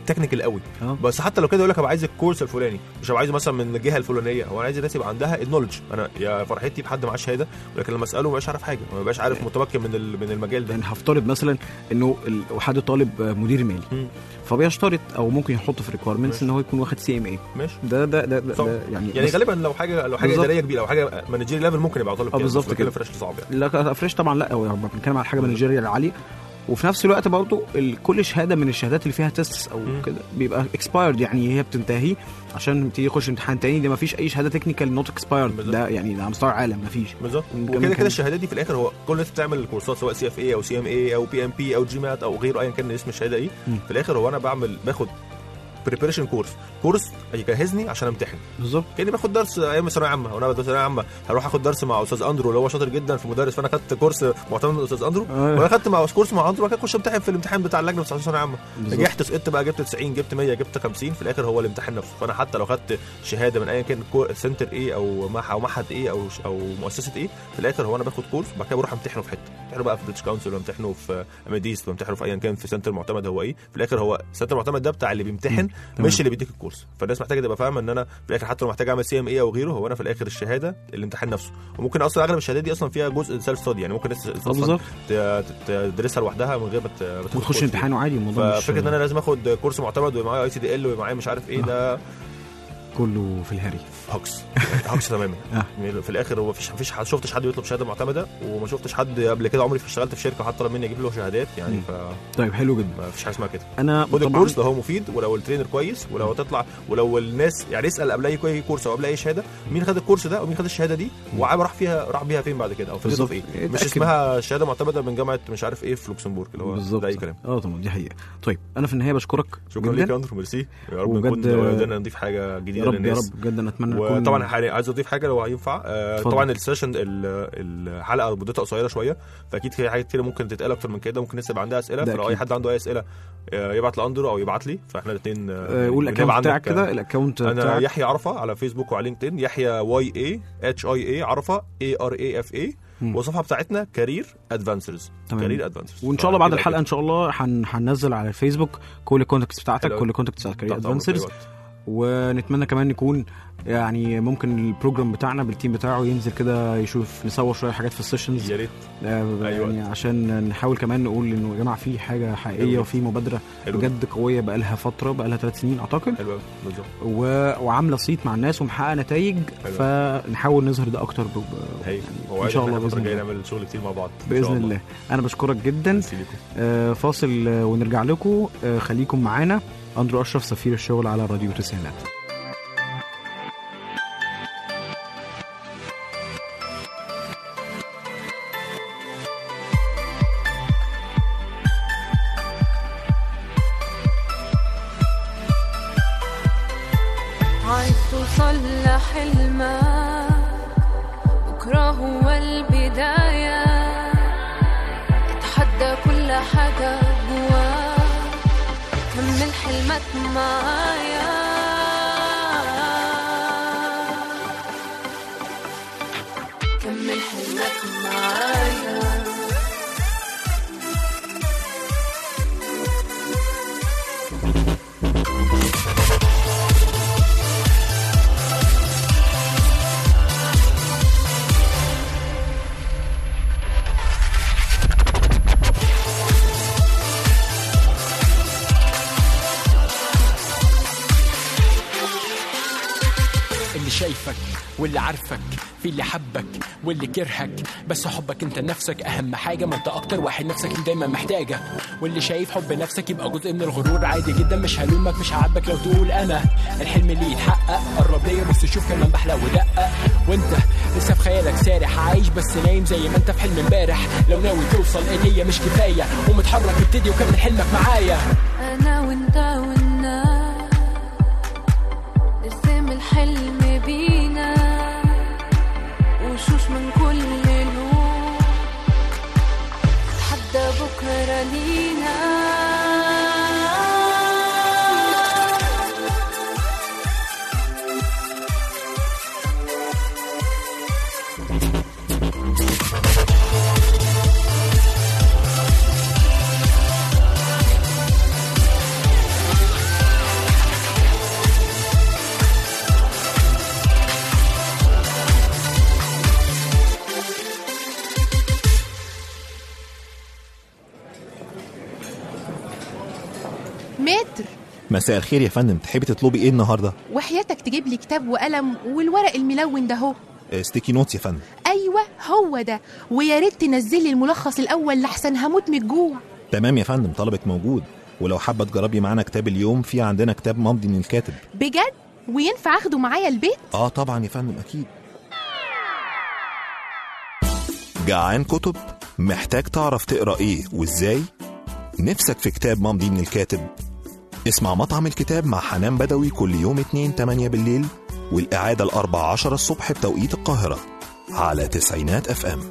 تكنيكال قوي اه بس حتى لو كده يقول لك ابقى عايز الكورس الفلاني مش هبقى عايزه مثلا من الجهه الفلانيه هو انا عايز الناس يبقى عندها النولج انا يا فرحتي بحد معاه شهاده ولكن لما اساله ما بقاش عارف حاجه ما بقاش عارف متمكن من ال- من المجال ده يعني هفترض مثلا انه ال- حد طالب مدير مالي مم. فبيشترط او ممكن يحط في ريكويرمنتس ماشي. ان هو يكون واخد سي ام اي ماشي ده ده ده, ده, صح. ده يعني يعني بس- غالبا لو حاجه لو حاجه بالظبط. اداريه كبيره او حاجه مانجيري ليفل ممكن يبقى طالب اه بالظبط بس كده. فريش صعب يعني لا فريش طبعا لا هو بنتكلم على حاجه مانجيريال عاليه وفي نفس الوقت برضه ال- كل شهاده من الشهادات اللي فيها تيست او مم. كده بيبقى اكسبايرد يعني هي بتنتهي عشان تيجي تخش امتحان تاني ده ما فيش اي شهاده تكنيكال نوت اكسبايرد بالظبط. ده يعني ده على مستوى العالم ما فيش بالظبط كمان وكده كان- كده الشهادات دي في الاخر هو كل الناس بتعمل الكورسات سواء سي اف اي او سي ام اي او بي ام بي او جي مات او غيره ايا كان اسم الشهاده ايه مم. في الاخر هو انا بعمل باخد بريبريشن كورس كورس يجهزني عشان امتحن بالظبط كاني باخد درس ايام ثانويه عامه وانا بدرس ثانويه عامه هروح اخد درس مع استاذ اندرو اللي هو شاطر جدا في مدرس فانا خدت كورس معتمد من استاذ اندرو آه. وانا خدت مع كورس مع اندرو وبعد كده اخش امتحن في الامتحان بتاع اللجنه بتاع ثانويه عامه بالظبط. نجحت سقطت بقى جبت 90 جبت 100 جبت 50 في الاخر هو الامتحان نفسه فانا حتى لو خدت شهاده من ايا كان كو- سنتر ايه او مح او معهد ايه او او مؤسسه ايه في الاخر هو انا باخد كورس وبعد كده بروح امتحنه في حته امتحنه بقى في بريتش كونسل وامتحنه في اماديس وامتحنه في ايا كان في سنتر معتمد هو ايه في الاخر هو سنتر معتمد ده بتاع اللي بيمتحن تمام. مش اللي بيديك الكورس فالناس محتاجه تبقى فاهمه ان انا في الاخر حتى لو محتاج اعمل سي ام اي او غيره هو انا في الاخر الشهاده الامتحان نفسه وممكن اصلا اغلب الشهادات دي اصلا فيها جزء سيلف ستادي يعني ممكن الناس اه اصلا بالظبط ت- تدرسها لوحدها من غير ما ت- ما تاخد وتخش كورس امتحان عادي الموضوع مش ففكره ان انا لازم اخد كورس معتمد ومعايا اي سي دي ال ومعايا مش عارف ايه ده كله في الهري هوكس هوكس تماما آه. يعني في الاخر هو مفيش مفيش حد شفتش حد بيطلب شهاده معتمده وما شفتش حد قبل كده عمري اشتغلت في شركه حتى طلب مني اجيب له شهادات يعني مم. فما طيب حلو جدا فيش حاجه اسمها كده انا خد طبعا الكورس لو هو مفيد ولو الترينر كويس ولو تطلع ولو الناس يعني اسال قبل اي كوي- كورس او قبل اي شهاده مين خد الكورس ده ومين خد الشهاده دي وعام راح فيها راح بيها فين بعد كده او فادته في بالظبط. ايه مش اتأكد. اسمها شهاده معتمده من جامعه مش عارف ايه في لوكسمبورغ اللي هو بالظبط ده اي كلام اه طبعا دي حقيقه طيب انا في النهايه بشكرك شكرا جدا ليك يا اندرو ميرسي يا رب وبجد- نكون قدرنا نضيف حاجه يا جديده رب يا للناس رب جدا اتمنى نكون وطبعا حالي- عايز اضيف حاجه لو هينفع آه، اتفضل. طبعا السيشن ال- الحلقه مدتها قصيره شويه فاكيد في حاجات كتير ممكن تتقال اكتر من كده ممكن الناس يبقى عندها اسئله ده فلو أكيد. اي حد عنده اي اسئله آه، يبعت لاندرو او يبعت لي فاحنا الاثنين آه، قول الاكونت بتاعك كده الاكونت انا بتاعك يحيى عرفه على فيسبوك وعلى لينكدين يحيى واي اي اتش اي اي عرفه اي ار اي اف اي مم. والصفحه بتاعتنا كارير ادفانسرز تمام. كارير ادفانسرز وان شاء الله بعد الحلقه ان شاء الله هن... هننزل على الفيسبوك كل الكونتاكتس بتاعتك حلو. كل الكونتاكتس بتاعت كارير ادفانسرز ادفانسرز ونتمنى كمان نكون يعني ممكن البروجرام بتاعنا بالتيم بتاعه ينزل كده يشوف نصور شويه حاجات في السيشنز يا ريت آه، أيوة. يعني عشان نحاول كمان نقول انه يا جماعه في حاجه حقيقيه حلو. وفي مبادره حلو بجد قويه بقى لها فتره بقى لها ثلاث سنين اعتقد حلو أوي. بالظبط و... وعامله صيت مع الناس ومحققه نتائج حلو. فنحاول نظهر ده اكتر ب... هي يعني هو ان شاء الله الفتره باذن الجايه الله نعمل شغل كتير مع بعض إن باذن شاء الله انا بشكرك جدا ميرسي ليكم. آه، فاصل آه، ونرجع لكم آه، خليكم معانا اندرو اشرف سفير الشغل على راديو تسعينات عايز توصل لحلمك بكرة هو البداية اتحدى كل حاجة جواك كمل حلمك معايا كمل حلمك معايا اللي شايفك واللي عارفك في اللي حبك واللي كرهك بس حبك انت نفسك اهم حاجه ما انت اكتر واحد نفسك اللي دايما محتاجه واللي شايف حب نفسك يبقى جزء من الغرور عادي جدا مش هلومك مش هعاتبك لو تقول انا الحلم اللي يتحقق قرب ليا بص شوف كمان بحلى ودقق وانت لسه في خيالك سارح عايش بس نايم زي ما انت في حلم امبارح لو ناوي توصل الي مش كفايه ومتحرك ابتدي وكمل حلمك معايا أنا وأنت والناس نرسم الحلم بينا وشوش من كل لون حتى بكرة لينا متر مساء الخير يا فندم تحبي تطلبي ايه النهارده وحياتك تجيب لي كتاب وقلم والورق الملون ده اهو آه، ستيكي نوتس يا فندم ايوه هو ده ويا ريت تنزل لي الملخص الاول لحسن هموت من الجوع تمام يا فندم طلبك موجود ولو حابه تجربي معانا كتاب اليوم في عندنا كتاب ممضي من الكاتب بجد وينفع اخده معايا البيت اه طبعا يا فندم اكيد جعان كتب محتاج تعرف تقرا ايه وازاي نفسك في كتاب ممضي من الكاتب اسمع مطعم الكتاب مع حنان بدوي كل يوم 2 8 بالليل والإعادة الأربع عشر الصبح بتوقيت القاهرة على تسعينات اف ام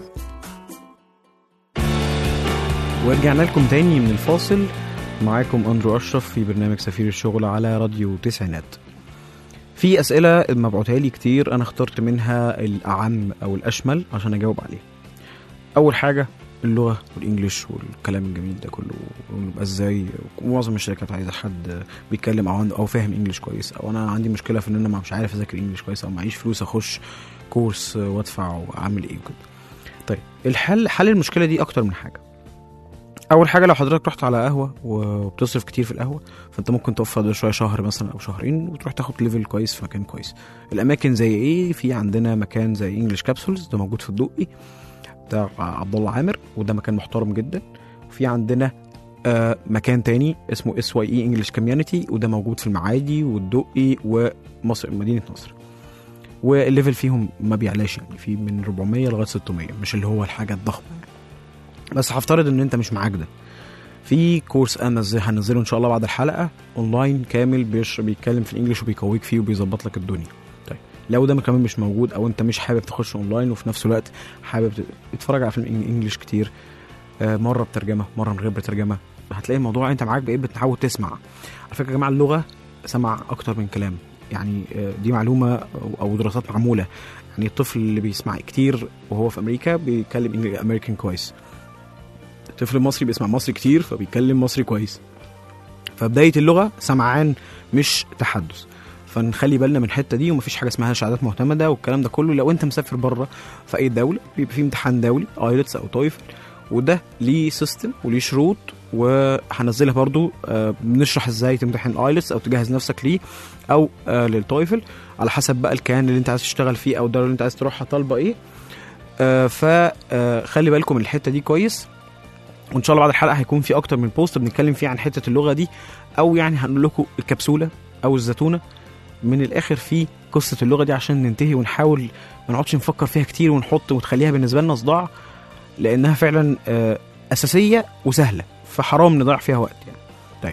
ورجعنا لكم تاني من الفاصل معاكم أندرو أشرف في برنامج سفير الشغل على راديو تسعينات في أسئلة مبعوتها لي كتير أنا اخترت منها الأعم أو الأشمل عشان أجاوب عليها أول حاجة اللغة والإنجليش والكلام الجميل ده كله ونبقى إزاي معظم الشركات عايزة حد بيتكلم أو عنده أو فاهم إنجليش كويس أو أنا عندي مشكلة في إن أنا مش عارف أذاكر إنجليش كويس أو معيش فلوس أخش كورس وأدفع وأعمل إيه وكده طيب الحل حل المشكلة دي أكتر من حاجة اول حاجه لو حضرتك رحت على قهوه وبتصرف كتير في القهوه فانت ممكن توفر ده شويه شهر مثلا او شهرين وتروح تاخد ليفل كويس في مكان كويس الاماكن زي ايه في عندنا مكان زي انجلش كابسولز ده موجود في الدقي بتاع عبد الله عامر وده مكان محترم جدا وفي عندنا آه مكان تاني اسمه اس واي اي انجلش كوميونتي وده موجود في المعادي والدقي ومصر مدينه نصر والليفل فيهم ما بيعلاش يعني في من 400 لغايه 600 مش اللي هو الحاجه الضخمه بس هفترض ان انت مش معاك ده في كورس انا ازاي هنزله ان شاء الله بعد الحلقه اونلاين كامل بيش بيتكلم في الانجليش وبيقويك فيه وبيظبط لك الدنيا طيب لو ده كمان مش موجود او انت مش حابب تخش اونلاين وفي نفس الوقت حابب تتفرج على فيلم إن- انجليش كتير آه، مره بترجمه مره من غير بترجمه هتلاقي الموضوع انت معاك بقيت بتحاول تسمع على فكره يا جماعه اللغه سمع اكتر من كلام يعني آه، دي معلومه أو- او دراسات معموله يعني الطفل اللي بيسمع كتير وهو في امريكا بيتكلم امريكان كويس الطفل المصري بيسمع مصري كتير فبيتكلم مصري كويس فبدايه اللغه سمعان مش تحدث فنخلي بالنا من الحته دي ومفيش حاجه اسمها شهادات معتمده والكلام ده كله لو انت مسافر بره في اي دوله بيبقى في امتحان دولي ايلتس او تويفل وده ليه سيستم وليه شروط وهنزلها برضو آه، بنشرح ازاي تمتحن ايلتس او تجهز نفسك ليه او آه، للتويفل على حسب بقى الكيان اللي انت عايز تشتغل فيه او الدوله اللي انت عايز تروحها طالبه ايه فخلي بالكم من الحته دي كويس وان شاء الله بعد الحلقه هيكون في اكتر من بوست بنتكلم فيه عن حته اللغه دي او يعني هنقول لكم الكبسوله او الزتونه من الاخر في قصه اللغه دي عشان ننتهي ونحاول ما نقعدش نفكر فيها كتير ونحط وتخليها بالنسبه لنا صداع لانها فعلا آه، اساسيه وسهله فحرام نضيع فيها وقت يعني طيب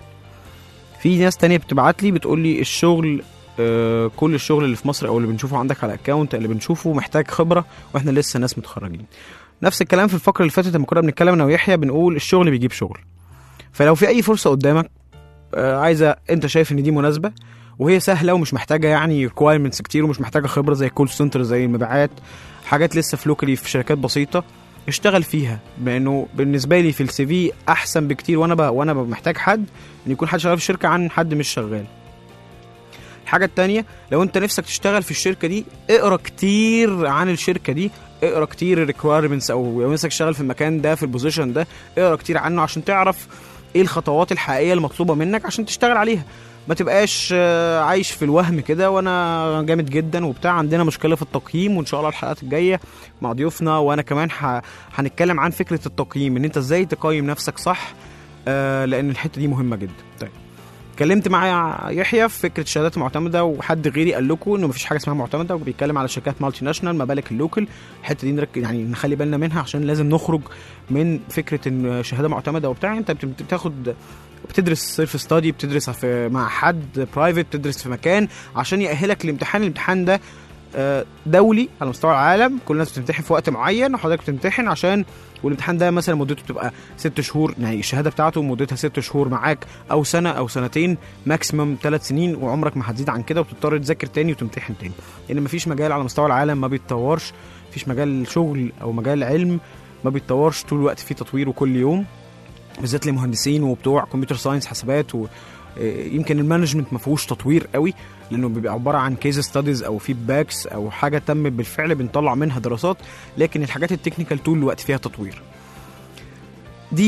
في ناس تانية بتبعت لي بتقول لي الشغل آه، كل الشغل اللي في مصر او اللي بنشوفه عندك على الاكونت اللي بنشوفه محتاج خبره واحنا لسه ناس متخرجين نفس الكلام في الفقره اللي فاتت لما كنا بنتكلم انا ويحيى بنقول الشغل بيجيب شغل فلو في اي فرصه قدامك آه، عايزه انت شايف ان دي مناسبه وهي سهله ومش محتاجه يعني ريكوايرمنتس كتير ومش محتاجه خبره زي الكول سنتر زي المبيعات حاجات لسه في لوكالي في شركات بسيطه اشتغل فيها لانه بالنسبه لي في السي في احسن بكتير وانا ب... وانا ب- محتاج حد ان يكون حد شغال في الشركه عن حد مش شغال الحاجه التانية لو انت نفسك تشتغل في الشركه دي اقرا كتير عن الشركه دي اقرا كتير الريكويرمنتس او لو نفسك تشتغل في المكان ده في البوزيشن ده اقرا كتير عنه عشان تعرف ايه الخطوات الحقيقيه المطلوبه منك عشان تشتغل عليها ما تبقاش آه، عايش في الوهم كده وانا جامد جدا وبتاع عندنا مشكله في التقييم وان شاء الله الحلقات الجايه مع ضيوفنا وانا كمان ح... هنتكلم عن فكره التقييم ان انت ازاي تقيم نفسك صح آه لان الحته دي مهمه جدا طيب اتكلمت مع يحيى في فكره الشهادات المعتمده وحد غيري قال لكم انه مفيش حاجه اسمها معتمده وبيتكلم على شركات مالتي ناشونال ما بالك اللوكل الحته دي نركز يعني نخلي بالنا منها عشان لازم نخرج من فكره ان شهاده معتمده وبتاع انت بت- بتاخد بتدرس سيلف ستادي بتدرس في مع حد برايفت بتدرس في مكان عشان يأهلك للامتحان الامتحان ده آه، دولي على مستوى العالم كل الناس بتمتحن في وقت معين وحضرتك بتمتحن عشان والامتحان ده مثلا مدته بتبقى ست شهور يعني الشهاده بتاعته مدتها ست شهور معاك او سنه او سنتين ماكسيمم ثلاث سنين وعمرك ما هتزيد عن كده وتضطر تذاكر تاني وتمتحن تاني لان مفيش مجال على مستوى العالم ما بيتطورش مفيش مجال شغل او مجال علم ما بيتطورش طول الوقت فيه تطوير وكل يوم بالذات للمهندسين وبتوع كمبيوتر ساينس حسابات و آه، يمكن المانجمنت ما فيهوش تطوير قوي لانه بيبقى عباره عن كيس ستاديز او فيدباكس او حاجه تم بالفعل بنطلع منها دراسات لكن الحاجات التكنيكال طول الوقت فيها تطوير دي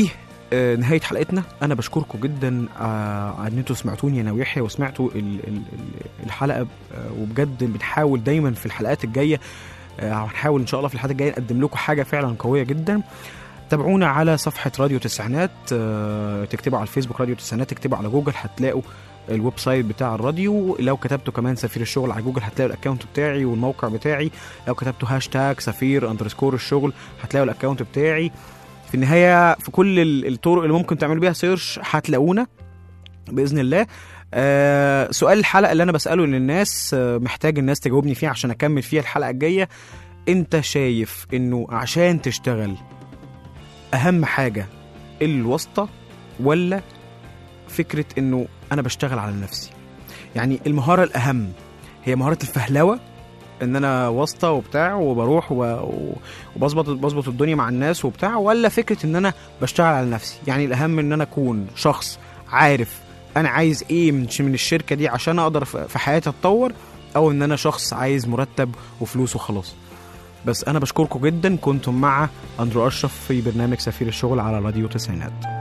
آه، نهايه حلقتنا انا بشكركم جدا آه، على ان انتوا سمعتوني انا ويحيى وسمعتوا ال- ال- ال- الحلقه آه، وبجد بنحاول دايما في الحلقات الجايه آه، هنحاول ان شاء الله في الحلقات الجايه نقدم لكم حاجه فعلا قويه جدا تابعونا على صفحه راديو تسعينات آه، تكتبوا على الفيسبوك راديو تسعينات تكتبوا على جوجل هتلاقوا الويب سايت بتاع الراديو لو كتبتوا كمان سفير الشغل على جوجل هتلاقوا الاكونت بتاعي والموقع بتاعي لو كتبتوا هاشتاج سفير اندرسكور الشغل هتلاقوا الاكونت بتاعي في النهايه في كل ال- الطرق اللي ممكن تعملوا بيها سيرش هتلاقونا باذن الله آه سؤال الحلقه اللي انا بساله للناس آه محتاج الناس تجاوبني فيه عشان اكمل فيها الحلقه الجايه انت شايف انه عشان تشتغل اهم حاجه الواسطه ولا فكره انه انا بشتغل على نفسي يعني المهاره الاهم هي مهاره الفهلوه ان انا واسطه وبتاع وبروح و... و- وبظبط بظبط الدنيا مع الناس وبتاع ولا فكره ان انا بشتغل على نفسي يعني الاهم ان انا اكون شخص عارف انا عايز ايه من من الشركه دي عشان اقدر في في حياتي اتطور او ان انا شخص عايز مرتب وفلوس وخلاص بس انا بشكركم جدا كنتم مع اندرو اشرف في برنامج سفير الشغل على راديو تسعينات